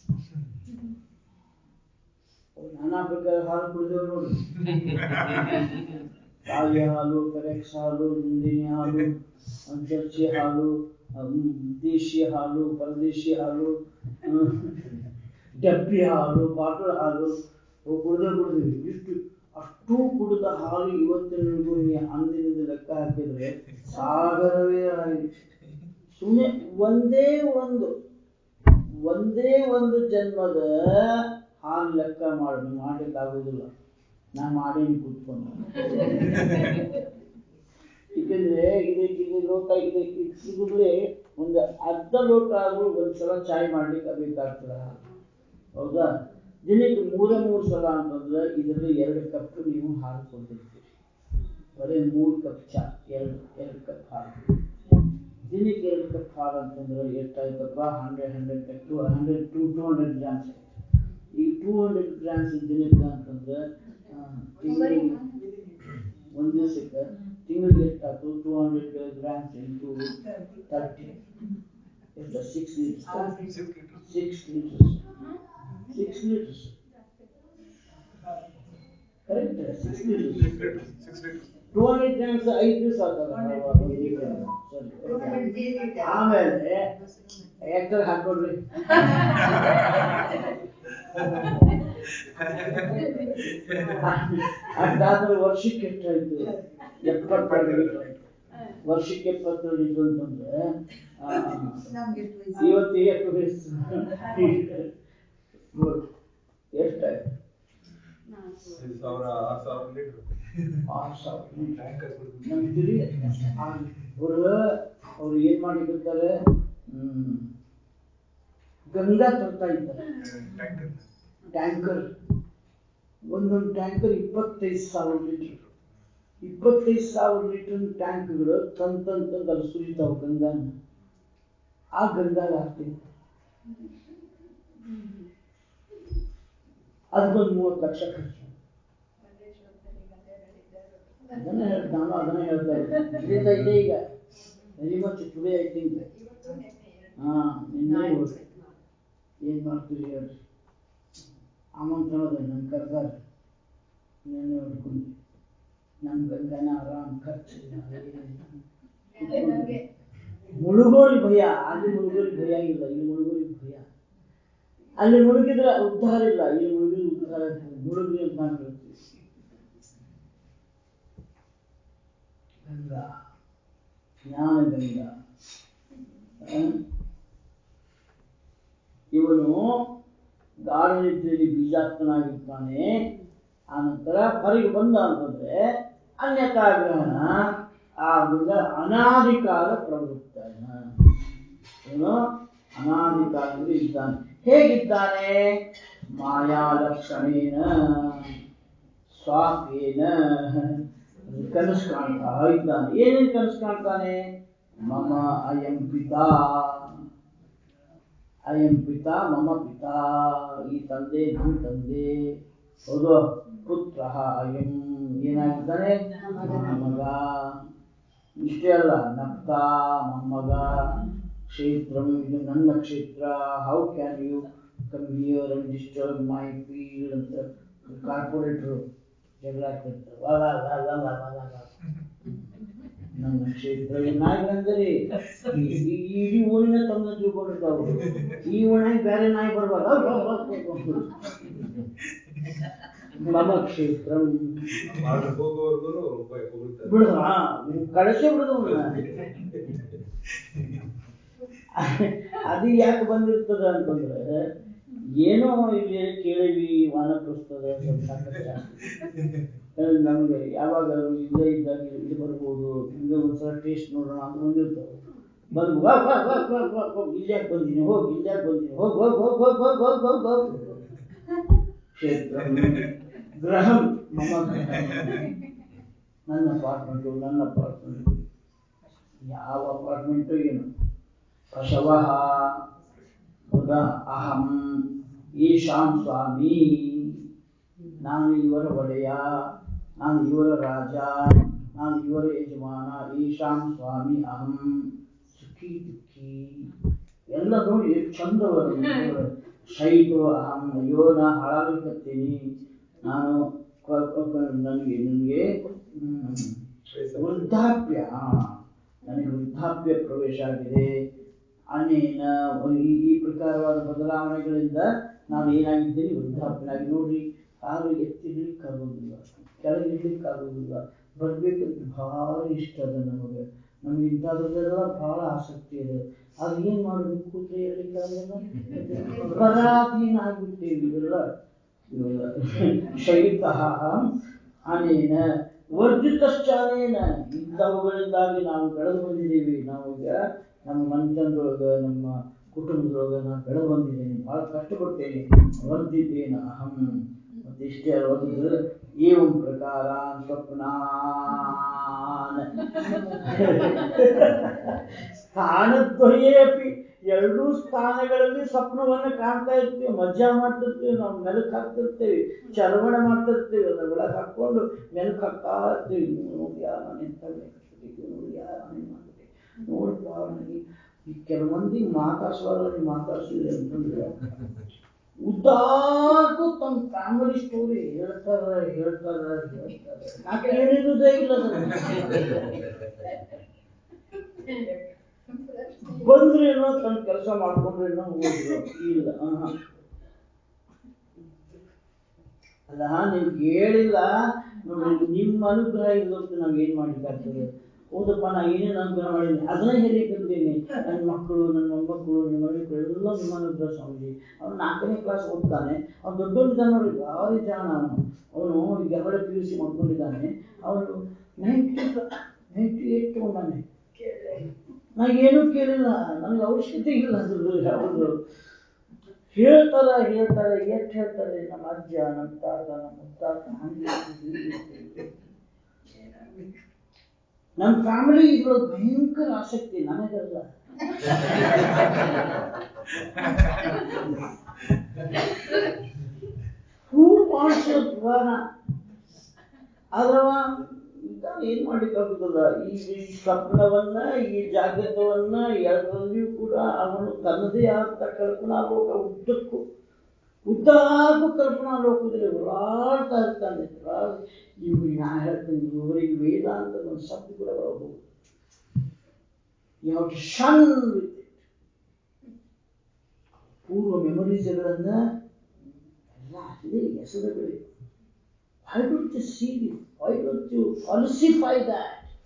S1: ಓ, ನಾನಾ ಪ್ರಕಾರ ಹಾಲು ಕುಡಿದೇವು ನೋಡಿ ತಾಯಿ ಹಾಲು ಪೆರೆಕ್ಸ್ ಹಾಲು ನಂದಿನಿ ಹಾಲು ಜರ್ಸಿ ಹಾಲು ಅಮ್, ದೇಶಿ ಹಾಲು ಪರದೇಶಿ ಹಾಲು ಹ್ಮ್, ಡಬ್ಬಿ ಹಾಲು ಬಾಟಲ್ ಹಾಲು ಅವು ಕುಡ್ದೇ ಕುಡಿದ್ವಿ ಇಷ್ಟು ಅಷ್ಟು ಕುಡಿದ ಹಾಲು ಇವತ್ತಿನವರೆಗೂ ನೀ ಅಂದಿನಿಂದ ಲೆಕ್ಕ ಹಾಕಿದ್ರೆ ಸಾಗರವೇ ಆಯಿತು ಸುಮ್ಮನೆ ಒಂದೇ ಒಂದು ಒಂದೇ ಒಂದು ಜನ್ಮದ ಹಾಲು ಲೆಕ್ಕ ಮಾಡಿ ಮಾಡ್ಲಿಕ್ಕೆ ಆಗುದಿಲ್ಲ ನಾ ಮಾಡೇನಿ ಕೂತ್ಕೊಂಡು ಯಾಕಂದ್ರೆ ಇದಕ್ಕೆ ಇದು ಲೋಟ ಇದೆ ಇದ್ರೆ ಒಂದು ಅರ್ಧ ಲೋಟ ಆದ್ರೂ ಒಂದ್ಸಲ ಚಾಯ್ ಮಾಡ್ಲಿಕ್ಕೆ ಬೇಕಾಗ್ತದ ಹೌದಾ ದಿನಕ್ಕೆ ಮೂರೇ ಮೂರು ಸಲ ಅಂತಂದ್ರೆ ಇದರಲ್ಲಿ ಎರಡು ಕಪ್ ನೀವು ಹಾಲು ಕೊಡ್ತಿರ್ತೀರಿ ಬರೀ ಮೂರು ಕಪ್ ಚಾ ಎರಡು ಎರಡು ಕಪ್ ಹಾಲು ದಿನಕ್ಕೆ ಎರಡು ಕಪ್ ಹಾಲು ಅಂತಂದ್ರೆ ಎಷ್ಟಾಯ್ತಪ್ಪ hundred hundred two hundred two two hundred grams ಈ ಟೂ ಹಂಡ್ರೆಡ್ ಗ್ರಾಮ್ಸ್ ದಿನಕ್ಕೆ ಅಂತಂದ್ರೆ ಆ, ತಿಂಗಳಿಗೆ ಒಂದು ದಿವಸಕ್ಕೆ ತಿಂಗಳಿಗೆ ಎಷ್ಟಾಯ್ತು two hundred grams into thirty ಎಷ್ಟು six litres six litres six litres correct six litres two hundred grams ಐದು ದಿವಸ ಆಗ್ತದೆ ಒಂದು ಲೀಟರ್ ಸರಿ ಆಮೇಲೆ ಎಕ್ಟರ್ ಹಾಕೊಡ್ರಿ ಅಷ್ಟಾದ್ರೆ ವರ್ಷಕ್ಕೆ ಎಷ್ಟಾಯ್ತು ಎಪ್ಪತ್ತೆರಡು ಲೀಟರ್ ಆಯ್ತು ವರ್ಷಕ್ಕೆ ಎಪ್ಪತ್ತೆರಡು ಲೀಟರ್ ಅಂತಂದ್ರೆ ಆ,
S3: ನಮ್ಗೆ ಎಷ್ಟು ವಯಸ್ಸು?
S1: ಇವತ್ತು ಎಷ್ಟು ವಯಸ್ಸು ನೋಡು, ಎಷ್ಟಾಯ್ತು
S2: ಐದು ಸಾವಿರ ಆರು ಸಾವಿರ ಲೀಟರ್
S1: ಆರು ಸಾವಿರ ಲೀಟರ್
S2: ಟ್ಯಾಂಕರ್ ಕೊಡ್ಬೇಕು
S1: ನಂಬ್ತೀರಿ ಅವರು ಅವ್ರು ಏನ್ ಮಾಡಿರ್ತಾರೆ ಹ್ಮ್ ಗಂಗಾ ತರ್ತಾ ಇದ್ದಾರೆ
S2: ಟ್ಯಾಂಕರ್
S1: ಟ್ಯಾಂಕರ್ ಒಂದೊಂದು ಟ್ಯಾಂಕರ್ ಇಪ್ಪತ್ತೈದು ಸಾವಿರ ಲೀಟರ್ ಇಪ್ಪತ್ತೈದು ಸಾವಿರ ಲೀಟರ್ ಟ್ಯಾಂಕ್ಗಳು ತಂದ್ ತಂದ್ ತಂದ್ ಅಲ್ಲಿ ಸುರಿತಾವ ಗಂಗಾನ ಆ ಗಂಗಾಗ ಹಾಕ್ತೀನಿ ಅದಕ್ಕೊಂದು ಮೂವತ್ತು ಲಕ್ಷ ಖರ್ಚು ಅದನ್ನೇ ಹೇಳ್ ನಾನು ಅದನ್ನೇ ಹೇಳ್ತಾ ಇದ್ದೀನಿ ಇದರಿಂದ ಇದೆ ಈಗ very much today I think ಹಾ ನಿನ್ನೆ ಇವತ್ತು. ಏನ್ ಮಾಡ್ತೀರಿ ಹೇಳ್ರಿ ಆಮಂತ್ರಣದ ನನ್ ಕರ್ದಾರ ನೆನ್ನೆ ಹೊಡ್ಕೊಂಡು ನಮ್ ಗಂಗನ ಆರಾಮ್ ಖರ್ಚಿಲ್ಲ ಏನಿಲ್ಲ. ಮುಳುಗೋರಿ ಭಯ ಅಲ್ಲಿ ಮುಳುಗೋರಿ ಭಯ ಇಲ್ಲ ಇಲ್ಲಿ ಮುಳುಗೋರಿ ಭಯ ಅಲ್ಲಿ ಮುಳುಗಿದ್ರೆ ಉದ್ಧಾರ ಇಲ್ಲ ಇಲ್ಲಿ ಮುಳುಗಿ ಉದ್ಧಾರ ಆಗ್ತದೆ ಮುಳುಗಿ ಅಂತ ನಾನು ಹೇಳ್ತೀವಿ ಗಂಗಾ ಜ್ಞಾನ ಗಂಗಾ ಆ? ಇವನು ಗಾಢ ನಿದ್ರೆಯಲ್ಲಿ ಬೀಜಾತ್ಮನಾಗಿರ್ತಾನೆ ಆನಂತರ ಹೊರಗೆ ಬಂದ ಅಂತಂದ್ರೆ ಅನ್ಯತಾ ಗ್ರಹಣ ಆಗ ಅನಾದಿ ಕಾಲ ಪ್ರವೃತ್ತಾನ ಇವನು ಅನಾದಿ ಕಾಲದಲ್ಲಿ ಇದ್ದಾನೆ ಹೇಗಿದ್ದಾನೆ ಮಾಯಾ ಲಕ್ಷಣೇನ ಸ್ವಾಪೇನ ಕನಸು ಕಾಣ್ತಾ ಇದ್ದಾನೆ ಏನೇನು ಕನಸು ಕಾಣ್ತಾನೆ ಮಮ ಅಯಂ ಪಿತಾ ಅಯಂ ಪಿತಾ ಮಮ ಪಿತಾ ಈ ತಂದೆ ನನ್ನ ತಂದೆ ಹೌದು ಪುತ್ರ ಅಯಂ ಏನಾಗಿದ್ದಾನೆ ನನ್ನ ಮಗ ಇಷ್ಟೇ ಅಲ್ಲ ನಪ್ತ ಮೊಮ್ಮಗ ಕ್ಷೇತ್ರಂ ಇದು ನನ್ನ ಕ್ಷೇತ್ರ how can you come here and disturb my field ಅಂತ ಕಾರ್ಪೊರೇಟ್ರು ಜಗಳ ಆಡ್ತಿರ್ತಾರೆ ವಾ ವಾ ವಾ ವಾ ವಾ ವಾ ವಾ ವಾ. ನನ್ನ ಕ್ಷೇತ್ರ ಈ ನಾಯಿಗಳಂದ್ರೆ ಈ ಈ ಇಡೀ ಓಣಿನ ತಮ್ಮ ತಿಳ್ಕೊಂಡಿರ್ತಾವ ಈ ಓಣಿ ಬೇರೆ ನಾಯಿ ಬರ್ಬಾರ್ದು ಅವ್ ಅವ್ ಅವ್ ಅವ್ ಅವ್. ಮಮ ಕ್ಷೇತ್ರ
S2: ಬಾರ್ಡರ್ ಹೋಗೋವರೆಗೂ ಹೋಗ್ತಾರೆ
S1: ಬಿಡುದ ಕಳಿಸೇ ಬಿಡುದು ಅದು ಯಾಕೆ ಬಂದಿರ್ತದ ಅಂತಂದ್ರೆ ಏನೋ ಇಲ್ಲಿ ಕೇಳಿವಿ ವಾನಪ್ರಸ್ಥದ ಸ್ವಲ್ಪ ಸಾಕಷ್ಟು ಜಾಸ್ತಿ. ಅಹ್ ನಮ್ಗೆ ಯಾವಾಗಾದ್ರು ಇಲ್ಲೇ ಇದ್ದಾಗ ಇಲ್ಲಿ ಬರ್ಬೋದು ಹಿಂಗೆ ಒಂದ್ಸಲ ಟೇಸ್ಟ್ ನೋಡೋಣ ಅಂತ ಬಂದಿರ್ತಾವೆ ಬಂದು ವಾ ವಾ ವಾ ವಾ ವಾ ವಾ ಇಲ್ಲಿ ಯಾಕೆ ಬಂದೀನಿ ಹೋಗಿ ಇಲ್ಲಿ ಯಾಕೆ ಬಂದೀನಿ ಹೋಗ್ ಹೋಗ್ ಹೋಗ್ ಹೋಗ್ ಹೋಗ್ ಹೋಗ್ ಹೋಗ್ ಹೋಗ್ ಕ್ಷೇತ್ರ ಗ್ರಹಂ ಮಮ ಗ್ರಹಂ ನನ್ನ ಅಪಾರ್ಟ್ಮೆಂಟು ನನ್ನ ಅಪಾರ್ಟ್ಮೆಂಟು ಯಾವ ಅಪಾರ್ಟ್ಮೆಂಟು ಏನು ಪಶವ ಹೌದಾ ಅಹಂ ಈಶಾಂ ಸ್ವಾಮಿ ನಾನು ಇವರ ಒಡೆಯ ನಾನು ಇವರ ರಾಜ ನಾನು ಇವರ ಯಜಮಾನ ಈಶಾಂ ಸ್ವಾಮಿ ಅಹಂ ಸುಖಿ ದುಃಖಿ ಎಲ್ಲ ನೋಡಿ ಎಷ್ಟು ಚಂದವ ಶೈತು ಅಹಂ ಅಯ್ಯೋ ನಾ ಹಾಳಾಗಲಿಕ್ಕತ್ತೀನಿ ನಾನು ಕ- ಕ- ನನಗೆ ನನಗೆ ಹ್ಮ್, ವೃದ್ಧಾಪ್ಯ ನನಗೆ ವೃದ್ಧಾಪ್ಯ ಪ್ರವೇಶ ಆಗಿದೆ ಅನೇನ ಈ ಈ ಪ್ರಕಾರವಾದ ಬದಲಾವಣೆಗಳಿಂದ ನಾನು ಏನಾಗಿದ್ದೀನಿ ವೃದ್ಧಾಪ್ಯನಾಗಿ ನೋಡ್ರಿ ಕಾಲು ಎತ್ತಿ ಇಡ್ಲಿಕ್ಕಾಗೋದಿಲ್ಲ ಕೆಳಗೆ ಇಡ್ಲಿಕ್ಕಾಗೋದಿಲ್ಲ ಬರ್ಬೇಕಂತ ಭಾರಿ ಇಷ್ಟ ಅದ ನಮಗೆ ನಮ್ಗೆ ಇಂಥದ್ರಲ್ಲೆಲ್ಲ ಬಹಳ ಆಸಕ್ತಿ ಇದೆ ಅದು ಏನ್ ಮಾಡೋದು ಕೂತ್ರೆ ಇರ್ಲಿಕ್ಕಾಗಲ್ಲ ಪರಾಧೀನ ಆಗ್ಬಿಟ್ಟೇವಿ ಇವೆಲ್ಲ ಇವೆಲ್ಲ ಶೈತಃ ಅನೇನ ವರ್ಜಿತಶ್ಚ ಅನೇನ ಇಂಥವುಗಳಿಂದಾಗಿ ನಾವು ಬೆಳೆದು ಬಂದಿದ್ದೀವಿ ನಾವು ಈಗ ನಮ್ಮ ಮನೆತನದೊಳಗ ನಮ್ಮ ಕುಟುಂಬದೊಳಗ ನಾನು ಬೆಳೆದು ಬಂದಿದ್ದೇನೆ ಬಹಳ ಕಷ್ಟಪಟ್ಟೇನೆ ವರ್ಧಿತೇನ ಅಹಂ ಮತ್ತೆ ಇಷ್ಟೇ ಅಲ್ಲ ವರ್ಧಿಸಿದ್ರೆ ಏವಂ ಪ್ರಕಾರ ಸ್ವಪ್ನಾನ್ ಸ್ಥಾನದ್ವಯೇ ಅಪಿ ಎರಡೂ ಸ್ಥಾನಗಳಲ್ಲಿ ಸ್ವಪ್ನವನ್ನ ಕಾಣ್ತಾ ಇರ್ತೀವಿ ಮಜ್ಜಾ ಮಾಡ್ತಿರ್ತೀವಿ ನಾವು ಮೆಲುಕು ಹಾಕ್ತಿರ್ತೀವಿ ಚರವಣ ಮಾಡ್ತಿರ್ತೀವಿ ಅದನ್ನ ಒಳಗೆ ಹಾಕೊಂಡು ಮೆಲುಕು ಹಾಕ್ತಾ ಇರ್ತೀವಿ ನೀವು ನೋಡ್ಯಾ ನಾನು ಎಂತ ಕಷ್ಟಪಟ್ಟಿದ್ದು ನೋಡ್ಯಾ ನಾನು ಏನ್ ಮಾಡ್ಬಿಟ್ಟೆ ನೋಡಪ್ಪ ನನಗೆ ಈ ಕೆಲವೊಂದಿಗೆ ಮಾತಾಡ್ಸೋಲ್ಲ ನೀವು ಮಾತಾಡ್ಸಿಲ್ಲ ಅಂತಂದ್ರೆ ಉದ್ದಾಕು ತಮ್ಮ ಫ್ಯಾಮಿಲಿ ಸ್ಟೋರಿ ಹೇಳ್ತಾರ ಹೇಳ್ತಾರ ಹೇಳ್ತಾರ ನಾ ಕೇಳಿರುವುದೇ ಇಲ್ಲ ಅದನ್ನ. ಬಂದ್ರೇನೋ ತನ್ನ ಕೆಲಸ ಮಾಡ್ಕೊಂಡ್ರೇನೋ ಹೋದ್ರು ಇಲ್ಲ ಆಹಾ. ಅಲ್ಲ ನೀವು ಹೇಳಿಲ್ಲ ನೋಡಿ ನಿಮ್ಮ ಅನುಗ್ರಹ ಇಲ್ಲದಕ್ಕೆ ನಾವು ಏನ್ ಮಾಡ್ಲಿಕ್ಕಾಗ್ತದೆ ಹೌದಪ್ಪ ನಾ ಏನೇನು ಅನುಗ್ರಹ ಮಾಡಿದ್ದೀನಿ ಅದನ್ನ ಹೇಳಿಕಂತೀನಿ ನನ್ನ ಮಕ್ಕಳು ನನ್ನ ಮೊಮ್ಮಕ್ಕಳು ನನ್ನ ಮಕ್ಕಳು ಎಲ್ಲ ನಿಮ್ಮ ಅನುಗ್ರಹ ಸ್ವಾಮೀಜಿ ಅವ್ನು ನಾಲ್ಕನೇ ಕ್ಲಾಸ್ ಓದ್ತಾನೆ ಅವ್ನು ದೊಡ್ಡವನಿದ್ದಾನೆ ನೋಡಿ ಭಾರಿ ಜಾಣ ಅವನು ಅವನು ಈಗ ಎರಡೇ ಪಿ ಯು ಸಿ ಮಾಡ್ಕೊಂಡಿದ್ದಾನೆ ಅವನು ನೈಂಟಿ ನೈಂಟಿ ಏಟ್ ತಗೊಂಡಾನೆ ನಾ ಏನೂ ಕೇಳಿಲ್ಲ ನನಗೆ ಅವಶ್ಯಕತೆ ಇಲ್ಲ ಅದ್ರದ್ದು ಯಾವುದು ಹೇಳ್ತಾರ ಹೇಳ್ತಾರೆ ಎಷ್ಟು ಹೇಳ್ತಾರೆ ನಮ್ಮ ಅಜ್ಜ ನಮ್ಮ ತಾತ ನಮ್ಮ ಮುತ್ತಾತ ಹಂಗೆ ಹೀಗೆ. ನಮ್ಮ ಫ್ಯಾಮಿಲಿ ಇದ್ರೊಳಗೆ ಭಯಂಕರ ಆಸಕ್ತಿ ನನಗಲ್ಲ ಹೂ ಮಾಡಿಸೋ ಪುರಾಣ ಆದ್ರವ ಇದ್ದಾಗ ಏನ್ ಮಾಡ್ಲಿಕ್ಕಾಗುದಿಲ್ಲ ಈ ಈ ಸ್ವಪ್ನವನ್ನ ಈ ಜಾಗೃತವನ್ನ ಎರಡರಲ್ಲಿಯೂ ಕೂಡ ಅವನು ತನ್ನದೇ ಆದ ಕಲ್ಪನಾ ಲೋಕ ಉದ್ದಕ್ಕೂ ಉದ್ದಾಗೂ ಕಲ್ಪನಾ ಲೋಕದಲ್ಲಿ ಓಡಾಡ್ತಾ ಇರ್ತಾನೆ ಇವ್ರು ನಾ ಹೇಳ್ತೀನಿ ಇವರಿಗೆ ವೇದಾಂತದ ಒಂದು ಶಬ್ದ ಕೂಡ ಬರಬಹುದು ಯಾವ ಶನ್ ವಿತ್ ಪೂರ್ವ ಮೆಮೊರೀಸ್ಗಳನ್ನ ಎಲ್ಲ ಅಲ್ಲಿ ಹೆಸರುಗಳಿವೆ Why don't you see this? Why don't you falsify that?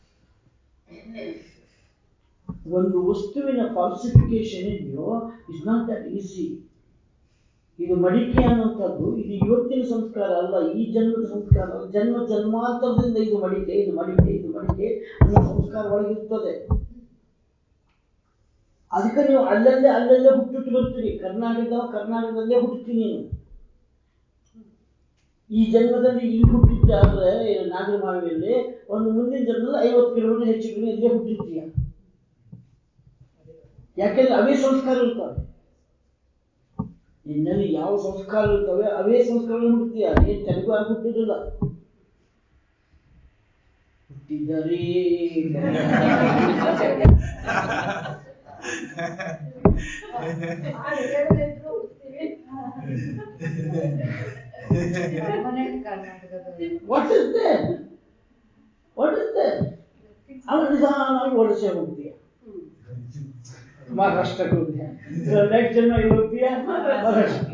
S1: ಒಂದು ವಸ್ತುವಿನ ಫಾಲ್ಸಿಫಿಕೇಶನ್ ಇದೆಯೋ ಇಸ್ ನಾಟ್ ದಟ್ ಈಸಿ ಇದು ಮಡಿಕೆ ಅನ್ನುವಂಥದ್ದು ಇದು ಇವತ್ತಿನ ಸಂಸ್ಕಾರ ಅಲ್ಲ ಈ ಜನ್ಮದ ಸಂಸ್ಕಾರ ಅಲ್ಲ. ಜನ್ಮ ಜನ್ಮಾಂತರದಿಂದ ಇದು ಮಡಿಕೆ ಇದು ಮಡಿಕೆ ಇದು ಮಡಿಕೆ ಅನ್ನೋ ಸಂಸ್ಕಾರ ಒಳಗಿರ್ತದೆ ಅದಕ್ಕೆ ನೀವು ಅಲ್ಲಲ್ಲೇ ಅಲ್ಲಲ್ಲೇ ಹುಟ್ಟುಟ್ಟು ಬರ್ತೀರಿ ಕರ್ನಾಟಕದವ ಕರ್ನಾಟಕದಲ್ಲೇ ಹುಟ್ಟುತ್ತೀನಿ ನೀನು ಈ ಜನ್ಮದಲ್ಲಿ ಇಲ್ಲಿ ಹುಟ್ಟಿದ್ದೆ ಆದ್ರೆ ನಾಗರಮಾವಿಯಲ್ಲಿ ಒಂದು ಮುಂದಿನ ಜನ್ಮದಲ್ಲಿ ಐವತ್ತು ಕಿಲೋಮೀಟರ್ ಹೆಚ್ಚು ಕಡಿಮೆ ಇಲ್ಲೇ ಹುಟ್ಟಿರ್ತೀಯ ಯಾಕೆಂದ್ರೆ ಅವೇ ಸಂಸ್ಕಾರ ಇರ್ತವೆ ನಿನ್ನಲ್ಲಿ ಯಾವ ಸಂಸ್ಕಾರ ಇರ್ತವೆ ಅವೇ ಸಂಸ್ಕಾರ ಹುಡ್ತೀಯ ನೀನ್ ತೆಲುಗು ಆಗಿ ಹುಟ್ಟುದಿಲ್ಲ ಹುಟ್ಟಿದರೆ
S5: ಪರ್ಮನೆಂಟ್ ಕರ್ನಾಟಕದಲ್ಲಿ
S1: what is there what is there ಅವನು ನಿಧಾನವಾಗಿ ವಲಸೆ ಹೋಗ್ತೀಯ ಮಹಾರಾಷ್ಟ್ರಕ್ಕೆ ಹೋಗ್ತೀಯ ನೆಕ್ಸ್ಟ್ ಜನ್ಮ ಇಲ್ಲಿ ಹೋಗ್ತೀಯ ಮಹಾರಾಷ್ಟ್ರಕ್ಕೆ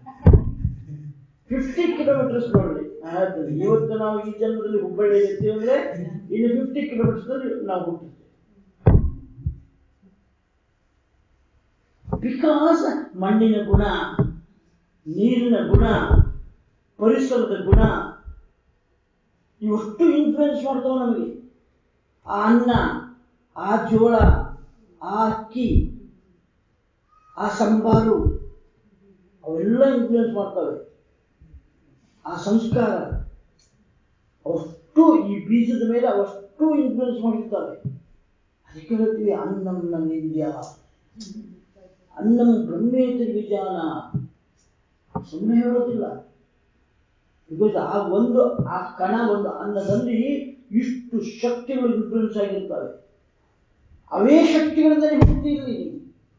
S1: ಫಿಫ್ಟಿ ಕಿಲೋಮೀಟರ್ಸ್ ನೋಡ್ರಿ ನಾನು ಹೇಳ್ತೀನಿ ಇವತ್ತು ನಾವು ಈ ಜನ್ಮದಲ್ಲಿ ಹುಬ್ಬಳ್ಳಿಯಲ್ಲಿ ಇರ್ತೀವಿ ಅಂದ್ರೆ ಇನ್ನು ಫಿಫ್ಟಿ ಕಿಲೋಮೀಟರ್ಸ್ ನಾವು ಹುಟ್ಟಿರ್ತೀವಿ ಬಿಕಾಸ್ ಮಣ್ಣಿನ ಗುಣ ನೀರಿನ ಗುಣ ಪರಿಸರದ ಗುಣ ಇವಷ್ಟು ಇನ್ಫ್ಲುಯೆನ್ಸ್ ಮಾಡ್ತಾವ ನಮಗೆ ಆ ಅನ್ನ ಆ ಜೋಳ ಆ ಅಕ್ಕಿ ಆ ಸಂಬಾರು ಅವೆಲ್ಲ ಇನ್ಫ್ಲುಯೆನ್ಸ್ ಮಾಡ್ತವೆ ಆ ಸಂಸ್ಕಾರ ಅಷ್ಟು ಈ ಬೀಜದ ಮೇಲೆ ಅವಷ್ಟು ಇನ್ಫ್ಲುಯೆನ್ಸ್ ಮಾಡಿರ್ತವೆ ಅದಕ್ಕೆ ಹೇಳ್ತೀವಿ ಅನ್ನಂನ ನಿಂದ್ಯ ಅನ್ನಂ ಬ್ರಹ್ಮೇತಿ ವಿಜಾನ ಸುಮ್ಮನೆ ಹೇಳೋದಿಲ್ಲ ಬಿಕಾಸ್ ಆ ಒಂದು ಆ ಕಣ ಒಂದು ಅನ್ನದಲ್ಲಿ ಇಷ್ಟು ಶಕ್ತಿಗಳು ಇನ್ಫ್ಲುಯೆನ್ಸ್ ಆಗಿರ್ತವೆ ಅವೇ ಶಕ್ತಿಗಳಿಂದ ಹುಟ್ಟಿರಲಿ ನೀವು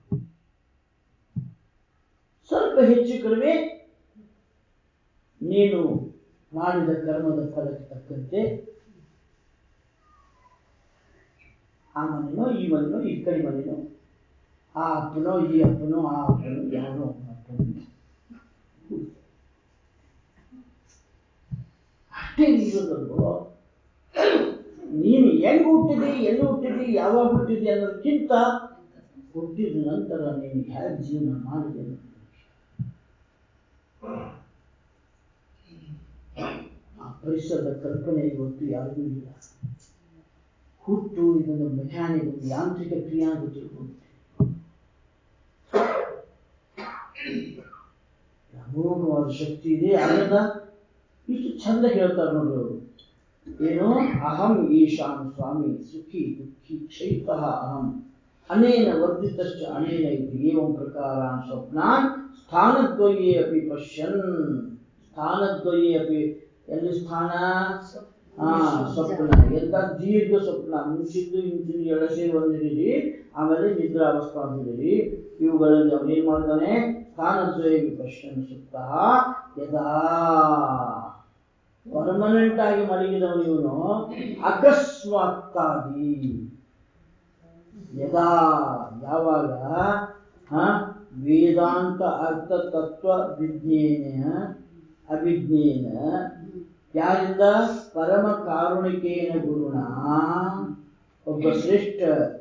S1: ಸ್ವಲ್ಪ ಹೆಚ್ಚು ಕಡಿಮೆ ನೀನು ಮಾಡಿದ ಕರ್ಮದ ಫಲಕ್ಕೆ ತಕ್ಕಂತೆ ಆ ಮನೆನೋ ಈ ಮನೆನೋ ಈ ಕಡೆ ಮನೆನೋ ಆ ಅಪ್ಪನೋ ಈ ಅಪ್ಪನೋ ಆ ಅಪ್ಪನೋ ಯಾವನೋ ಒಬ್ಬ ಅಪ್ಪನೋ ಅಷ್ಟೇ ಇರೋದಲ್ವೋ ನೀನು ಹೆಂಗ್ ಹುಟ್ಟಿದಿ ಎಲ್ಲಿ ಹುಟ್ಟಿದಿ ಯಾವಾಗ ಹುಟ್ಟಿದಿ ಅನ್ನೋದಕ್ಕಿಂತ ಹುಟ್ಟಿದ ನಂತರ ನೀನು ಹೇಗೆ ಜೀವನ ಮಾಡಿದೆ ಅನ್ನೋದು ಆ ಪರಿಸರದ ಕಲ್ಪನೆ ಇವತ್ತು ಯಾರಿಗೂ ಇಲ್ಲ ಹುಟ್ಟು ಇದೊಂದು ಮೆಕ್ಯಾನಿಕ್ ಒಂದು ಯಾಂತ್ರಿಕ ಕ್ರಿಯೆ ಅಂತ ತಿಳ್ಕೊಂಡು ಅಮೋಘವಾದ ಶಕ್ತಿ ಇದೆ ಅದನ್ನ ಇಷ್ಟು ಚಂದ ಹೇಳ್ತಾರೆ ನೋಡಿ ಅವರು ಏನು ಅಹಂ ಈಶಾನ್ ಸ್ವಾಮಿ ಸುಖಿ ದುಃಖಿ ಕ್ಷೈತಃ ಅಹಂ ಅನೇನ ವರ್ಧಿತಶ್ಚ ಅನೇನ ಇತಿ ಏವಂ ಪ್ರಕಾರಾನ್ ಸ್ವಪ್ನಾನ್ ಸ್ಥಾನದ್ವಯೇ ಅಪಿ ಪಶ್ಯನ್ ಸ್ಥಾನದ್ವಯೇ ಅಪಿ ಎಲ್ಲಿ ಸ್ಥಾನ ಹಾ ಸ್ವಪ್ನ ಎಂತ ದೀರ್ಘ ಸ್ವಪ್ನ ಮುಂಚಿದ್ದು ಹಿಂಚಿದ್ದು ಎಳಸೆ ಒಂದಿರಿ ಆಮೇಲೆ ನಿದ್ರಾವಸ್ಥಾ ಒಂದಿರಿ ಇವುಗಳಲ್ಲಿ ಅವನೇನ್ ಮಾಡ್ತಾನೆ ಸ್ಥಾನದ್ವಯ ಪಶ್ಯನ್ ಸುತ್ತ ಯದಾ ಪರ್ಮನೆಂಟ್ ಆಗಿ ಮಲಗಿದವನು ಇವನು ಅಕಸ್ಮಾತ್ತಾಗಿ ಯದಾ ಯಾವಾಗ ಹ ವೇದಾಂತ ಅರ್ಥ ತತ್ವ ವಿಜ್ಞೇನ ಅಭಿಜ್ಞೇನ ಯಾರಿಂದ ಪರಮ ಕಾರುಣಿಕೇನ ಗುರುಣ ಒಬ್ಬ ಶ್ರೇಷ್ಠ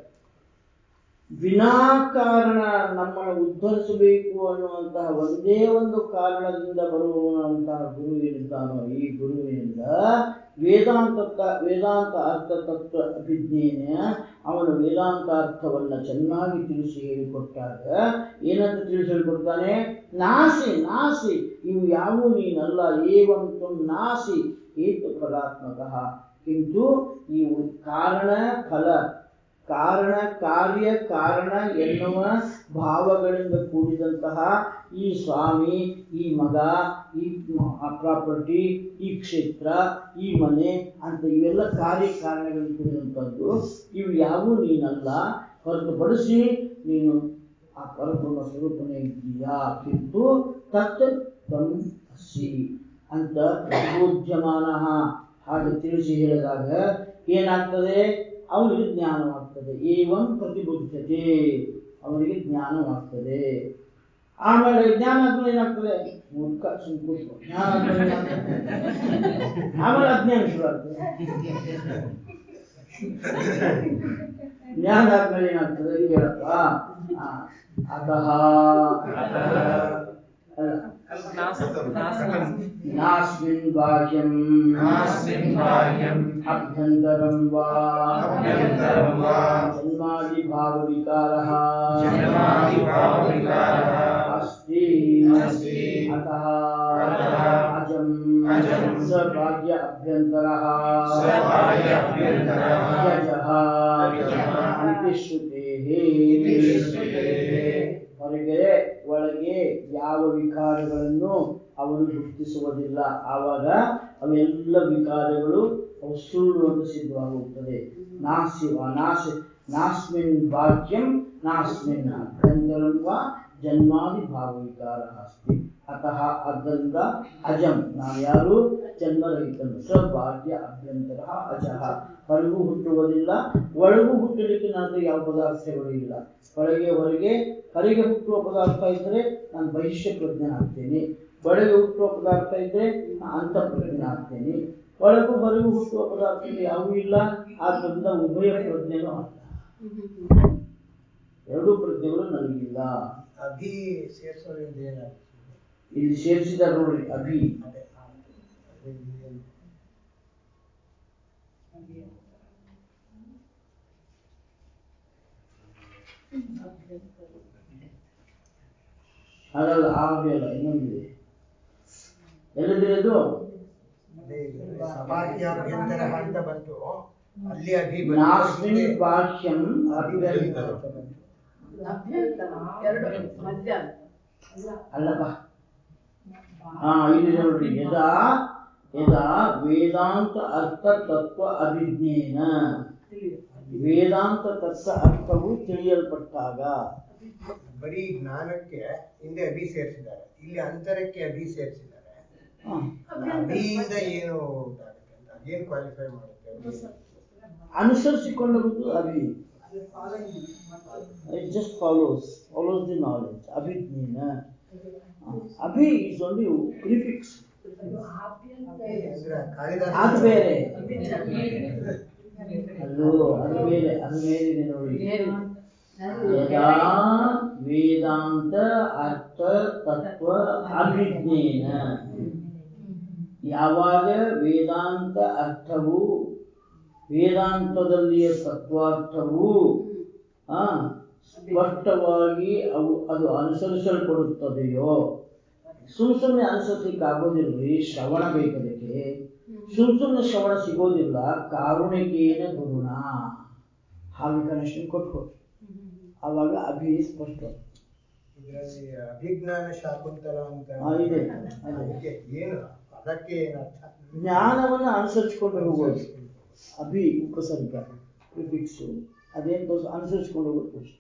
S1: ವಿನಾಕಾರಣ ನಮ್ಮನ್ನು ಉದ್ಧರಿಸಬೇಕು ಅನ್ನುವಂತಹ ಒಂದೇ ಒಂದು ಕಾರಣದಿಂದ ಬರುವಂತಹ ಗುರು ಏನಿದ್ದಾನೋ ಈ ಗುರುವಿನಿಂದ ವೇದಾಂತ ತ- ವೇದಾಂತ ಅರ್ಥ ತತ್ವ ಅಭಿಜ್ಞೇನ ಅವನು ವೇದಾಂತ ಅರ್ಥವನ್ನ ಚೆನ್ನಾಗಿ ತಿಳಿಸಿ ಹೇಳಿಕೊಟ್ಟಾಗ ಏನಂತ ತಿಳಿಸಿ ಹೇಳಿಕೊಡ್ತಾನೆ ನಾಸಿ ನಾಸಿ ಇವು ಯಾವೂ ನೀನಲ್ಲ ಏವಂ ತ್ವಂ ನಾಸಿ ಏತು ಫಲಾತ್ಮಕ ಕಿಂತು ಇವು ಕಾರಣ ಫಲ ಕಾರಣ ಕಾರ್ಯ ಕಾರಣ ಎನ್ನುವ ಭಾವಗಳಿಂದ ಕೂಡಿದಂತಹ ಈ ಸ್ವಾಮಿ ಈ ಮಗ ಈ ಪ್ರಾಪರ್ಟಿ ಈ ಕ್ಷೇತ್ರ ಈ ಮನೆ ಅಂತ ಇವೆಲ್ಲ ಕಾರ್ಯ ಕಾರಣಗಳಿಂದ ಕೂಡಿದಂಥದ್ದು ಇವು ಯಾವೂ ನೀನಲ್ಲ ಹೊರತುಪಡಿಸಿ ನೀನು ಆ ಪರಬ್ರಹ್ಮ ಸ್ವರೂಪನೇ ಇದ್ದೀಯಾ ಕಿಂತು ತತ್ ತ್ವಂ ಅಸಿ ಅಂತ ಬೋಧ್ಯಮಾನ ಹಾಗೆ ತಿಳಿಸಿ ಹೇಳಿದಾಗ ಏನಾಗ್ತದೆ ಅವನಿಗೆ ಜ್ಞಾನವಾಗ್ತದೆ ಏವಂ ಪ್ರತಿಬುದ್ಧತೆ ಅವನಿಗೆ ಜ್ಞಾನವಾಗ್ತದೆ ಆಮೇಲೆ ಜ್ಞಾನ ಆದ್ಮೇಲೆ ಏನಾಗ್ತದೆ ಮೂರ್ಖ ಸುಂಕುಟ್ಟು ಜ್ಞಾನ ಆದ್ಮೇಲೆ ಏನಾಗ್ತದೆ? ಆಮೇಲೆ ಅಜ್ಞಾನ ಶುರು ಆಗ್ತದೆ ಜ್ಞಾನ ಆದ್ಮೇಲೆ ಏನಾಗ್ತದೆ ಕೇಳಪ್ಪ ಆ, ಅತಃ ಅಲ್ಲ ನಾಸ್ಮಿನ್ ಬಾಹ್ಯಂ
S6: ನಾಸ್ಮಿನ್ ಬಾಹ್ಯಂ
S1: ಅಭ್ಯಂತರಂ ವಾ
S6: ಅಭ್ಯಂತರಂ ವಾ
S1: ಜನ್ಮಾದಿ ಭಾವ ವಿಕಾರಃ
S6: ಜನ್ಮಾದಿ ಭಾವ ವಿಕಾರಃ
S1: ಅಸ್ತಿ
S6: ಅಸ್ತಿ
S1: ಅತಃ
S6: ಅತಃ
S1: ಅಜಂ
S6: ಅಜಂ
S1: ಸ ಭಾಗ್ಯ ಅಭ್ಯಂತರಃ
S6: ಸ ಬಾಹ್ಯ ಅಭ್ಯಂತರಃ
S1: ಯಜಃ
S6: ಯಜಃ
S1: ಇತಿ ಶ್ರುತೇಃ
S6: ಇತಿ ಶ್ರುತೇಃ
S1: ಹೊರಗೆ ಒಳಗೆ ಯಾವ ವಿಕಾರಗಳನ್ನು ಅವನು ಗುರುತಿಸುವುದಿಲ್ಲ ಆವಾಗ ಅವೆಲ್ಲ ವಿಕಾರಗಳು ಅವು ಸುಳ್ಳು ಅಂತ ಸಿದ್ಧವಾಗುತ್ತದೆ ನಾಸಿ ನಾಶ ನಾಸ್ಮಿನ್ ವಾಕ್ಯಂ ನಾಸ್ಮಿನ್ ಅಭ್ಯಂತರಂ ವಾ ಜನ್ಮಾದಿ ಭಾವ ವಿಕಾರ ಅಸ್ತಿ ಅತಃ ಆದ್ದರಿಂದ ಅಜಂ ನಾನು ಯಾರು ಜನ್ಮರಹಿತನು ಸ್ವಭಾಗ್ಯ ಅಭ್ಯಂತರ ಅಜಃ ಹೊರಗೂ ಹುಟ್ಟುವುದಿಲ್ಲ ಒಳಗೂ ಹುಟ್ಟಲಿಕ್ಕೆ ನನ್ನ ಯಾವ ಪದಾರ್ಥಗಳು ಇಲ್ಲ ಒಳಗೆ ಹೊರಗೆ ಹೊರಗೆ ಹುಟ್ಟುವ ಪದಾರ್ಥ ಇದ್ದರೆ ನಾನು ಬಹಿಷ್ಯ ಪ್ರಜ್ಞನಾಗ್ತೇನೆ ಒಳಗೆ ಹುಟ್ಟುವ ಪದಾರ್ಥ ಇದ್ದರೆ ಅಂತ ಪ್ರಜ್ಞನಾಗ್ತೇನೆ ಒಳಗೂ ಹೊರಗೂ ಹುಟ್ಟುವ ಪದಾರ್ಥಗಳು ಯಾವುವೂ ಇಲ್ಲ ಆದ್ದರಿಂದ ಉಭಯ ಪ್ರಜ್ಞೆನೂ ಅಲ್ಲ ಎರಡೂ ಪ್ರಜ್ಞೆಗಳು ನನಗಿಲ್ಲ
S3: ಅಭಿ ಸೇರಿಸೋದ್ರಿಂದ ಏನಾಗುತ್ತೆ
S1: ಇಲ್ಲಿ ಸೇರಿಸಿದ್ದಾರೆ ನೋಡ್ರಿ ಅಭಿ
S3: ಅದೇ ಅದೇ ಏನು?
S1: ಹಾಗಲ್ಲ ಆ ಅಭಿ ಅಲ್ಲ ಇನ್ನೊಂದಿದೆ ಎಲ್ಲಿದೆ ಅದು
S3: ಅದೇ ಸಭಾಗ್ಯಾಭ್ಯಂತರ ಅಂತ ಬಂತು ಅಲ್ಲಿ ಅಭಿ
S1: ನಾಸ್ಮಿನ್
S3: ಬಂತು
S1: ಬಾಹ್ಯಂ ಅಭ್ಯಂತರ
S5: ಎರಡು ಮಧ್ಯ
S1: ಅಲ್ಲಪ್ಪ ಹಾ ಇಲ್ಲಿ ನೋಡ್ರಿ ಯದಾ ಯದಾ ವೇದಾಂತ ಅರ್ಥ ತತ್ವ ಅಭಿಜ್ಞೇನ ವೇದಾಂತ ತತ್ವ ಅರ್ಥವು ತಿಳಿಯಲ್ಪಟ್ಟಾಗ
S3: ಬರೀ ಜ್ಞಾನಕ್ಕೆ ಹಿಂದೆ ಅಭಿ ಸೇರಿಸಿದ್ದಾರೆ ಇಲ್ಲಿ ಅಂತರಕ್ಕೆ ಅಭಿ ಸೇರಿಸಿದ್ದಾರೆ
S1: ಹಾ.
S3: ಅಭಿಯಿಂದ ಏನು ಉಂಟಾಗುತ್ತೆ ಅಂತ ಅದೇನು ಕ್ವಾಲಿಫೈ ಮಾಡುತ್ತೆ
S1: ಅನುಸರಿಸಿಕೊಳ್ಳುವುದು Abhi it just follows follows the knowledge ಅಭಿಜ್ಞೇನ ಹಾ. ಅಭಿ is only prefix
S3: ಅಂದ್ರೆ ಕಾಳಿದಾಸ
S1: ಅದು ಬೇರೆ ಅಲ್ಲೋ ಅದು ಬೇರೆ ಅದು ಮೇಲಿದೆ ನೋಡಿ ಯದಾ ವೇದಾಂತ ಅರ್ಥ ತತ್ವ ಅಭಿಜ್ಞೇನ ಯಾವಾಗ ವೇದಾಂತ ಅರ್ಥವು ವೇದಾಂತದಲ್ಲಿಯ ತತ್ವಾರ್ಥವು ಆ ಸ್ಪಷ್ಟವಾಗಿ ಅವು ಅದು ಅನುಸರಿಸಲ್ಪಡುತ್ತದೆಯೋ ಸುಮ್ ಸುಮ್ಮನೆ ಅನುಸರಿಸಲಿಕ್ಕೆ ಆಗೋದಿಲ್ರಿ ಶ್ರವಣ ಬೇಕದಕ್ಕೆ ಸುಮ್ ಸುಮ್ಮನೆ ಶ್ರವಣ ಸಿಗೋದಿಲ್ಲ ಕಾರುಣಿಕೇನ ಗುರುಣ ಹಾಗೆ ಕನೆಕ್ಷನ್ ಕೊಟ್ಟು ಆವಾಗ ಅಭಿ ಸ್ಪಷ್ಟ
S3: ಇದರಲ್ಲಿ ಅಭಿಜ್ಞಾನ ಶಾಕುಂತಲ ಅಂತ
S1: ಹಾ, ಇದೆ ಇದೆ.
S3: ಅದಕ್ಕೆ ಏನು ಅದಕ್ಕೆ ಏನರ್ಥ
S1: ಜ್ಞಾನವನ್ನು ಅನುಸರಿಸಿಕೊಂಡು ಹೋಗೋದು ಅಭಿ ಉಪಸರ್ಗ ಪ್ರಿಫಿಕ್ಸು ಅದೇನು ತೋರಿಸ ಅನುಸರಿಸಿಕೊಂಡು ಹೋಗೋದು ತೋರಿಸು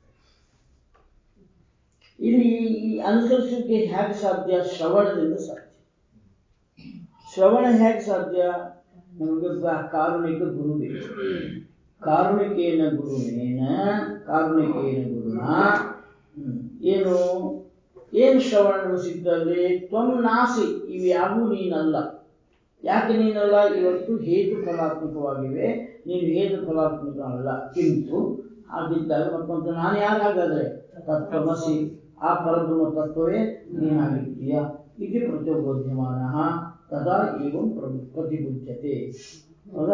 S1: ಇಲ್ಲಿ ಈ ಅನುಸರಿಸಲಿಕ್ಕೆ ಹೇಗೆ ಸಾಧ್ಯ ಶ್ರವಣದಿಂದ ಸಾಧ್ಯ ಶ್ರವಣ ಹೇಗೆ ಸಾಧ್ಯ ನಮಗೆ ಬ- ಕಾರುಣಿಕ ಗುರು ಬೇಕು ಕಾರುಣಿಕೇನ ಗುರುವೇನ ಕಾರುಣಿಕೇನ ಗುರುನ ಹ್ಮ್. ಏನು ಏನು ಶ್ರವಣ ನಮಗೆ ಸಿಗ್ತದೆ ತ್ವಂ ನಾಸಿ ಇವು ಯಾವೂ ನೀನಲ್ಲ ಯಾಕೆ ನೀನಲ್ಲ ಇವತ್ತು ಹೇತು ಫಲಾತ್ಮಕವಾಗಿವೆ ನೀನು ಹೇತು ಫಲಾತ್ಮಕ ಅಲ್ಲ ಕಿಂತು ಹಾಗಿದ್ದಾಗ ಮತ್ತೊಂದು ನಾನು ಯಾರು ಹಾಗಾದ್ರೆ ತತ್ವಮಸಿ ಆ ಪರಬ್ರಹ್ಮ ತತ್ವವೇ ನೀನಾಗಿದ್ದೀಯ ಇದು ಪ್ರತಿಬೋಧ್ಯಮಾನ ತದಾ ಏವಂ ಪ್ರ- ಪ್ರತಿಬುದ್ಧತೆ ಹೌದಾ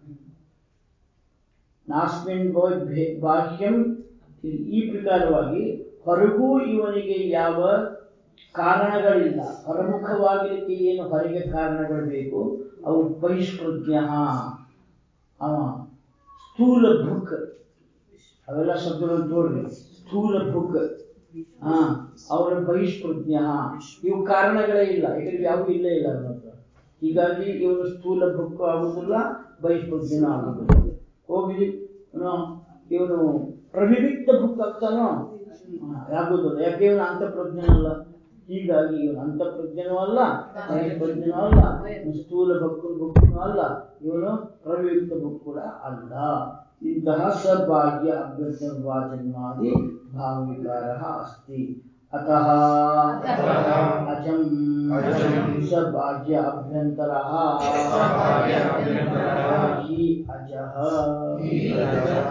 S1: ನಾಸ್ಮಿನ್ ಭವ- ಭೇ- ಬಾಹ್ಯಂ ಈ- ಈ ಪ್ರಕಾರವಾಗಿ ಹೊರಗೂ ಇವನಿಗೆ ಯಾವ ಕಾರಣಗಳಿಲ್ಲ ಹೊರಮುಖವಾಗಲಿಕ್ಕೆ ಏನು ಹೊರಗೆ ಕಾರಣಗಳು ಬೇಕು ಅವು ಬಹಿಷ್ಪ್ರಜ್ಞ ಅವ ಸ್ಥೂಲ ಭುಕ್ ಅವೆಲ್ಲ ಶಬ್ದಗಳು ತೋಡ್ರಿ ಸ್ಥೂಲ ಭುಕ್ ಹಾ ಅವರ ಬಹಿಷ್ಪ್ರಜ್ಞ ಇವು ಕಾರಣಗಳೇ ಇಲ್ಲ ಯಾಕಂದ್ರೆ ಯಾವೂ ಇಲ್ಲೇ ಇಲ್ಲ ಅವನ ಹತ್ರ ಹೀಗಾಗಿ ಇವನು ಸ್ಥೂಲ ಭುಕ್ ಆಗುದಿಲ್ಲ ಬಹಿಷ್ಪ್ರಜ್ಞನೂ ಆಗುದಿಲ್ಲ ಹೋಗಿ ಏನೋ ಇವನು ಪ್ರವಿವಿಕ್ತ ಭುಕ್ ಆಗ್ತಾನೋ ಹಾ, ಆಗುದಿಲ್ಲ ಯಾಕೆ ಇವನು ಅಂತಃಪ್ರಜ್ಞನಲ್ಲ ಹೀಗಾಗಿ ಇವನು ಅಂತಃಪ್ರಜ್ಞನೂ ಅಲ್ಲ ಬಹಿಷ್ಪ್ರಜ್ಞನೂ ಅಲ್ಲ ಇವನು ಸ್ಥೂಲ ಭಕ್ಕು ಭುಕ್ನೂ ಅಲ್ಲ ಇವನು ಪ್ರವಿಯುಕ್ತ ಭುಕ್ ಕೂಡ ಅಲ್ಲ ಇಂತಹ ಸಭಾಗ್ಯ ಅಭ್ಯರ್ಥವಾಚನ್ಮಾದಿ ಭಾವವಿಕಾರ ಅಸ್ತಿ ಅತಃ ಅಜಂ
S6: ಅಜಂ
S1: ಸಭಾಗ್ಯ ಅಭ್ಯಂತರ
S6: ಸಭಾಗ್ಯ ಅಭ್ಯಂತರಃ
S1: ಹಿ ಅಜಃ
S6: ಹಿ ಅಜಃ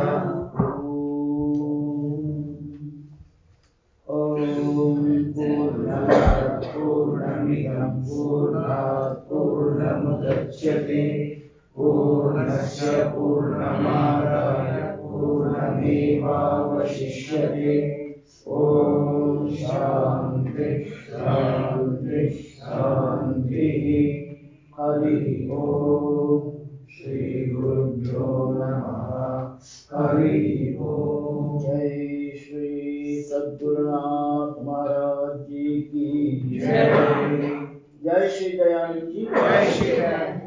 S1: ಓಂ ಪೂರ್ಣಮದ ಪೂರ್ಣಮಿದಂ ಪೂರ್ಣಾತ್ ಪೂರ್ಣಮುದಚ್ಯತೆ
S6: पूर्णस्य पूर्णमादाय पूर्णमेवावशिष्यते ॐ शान्ति शान्ति शान्तिः
S1: हरिः
S6: ॐ श्रीगुरुभ्यो नमः हरिः ॐ
S1: जय श्री सद्गुरुनाथ महाराज जी की
S6: जय
S1: जय श्री दयानंद जी
S6: जय श्री राम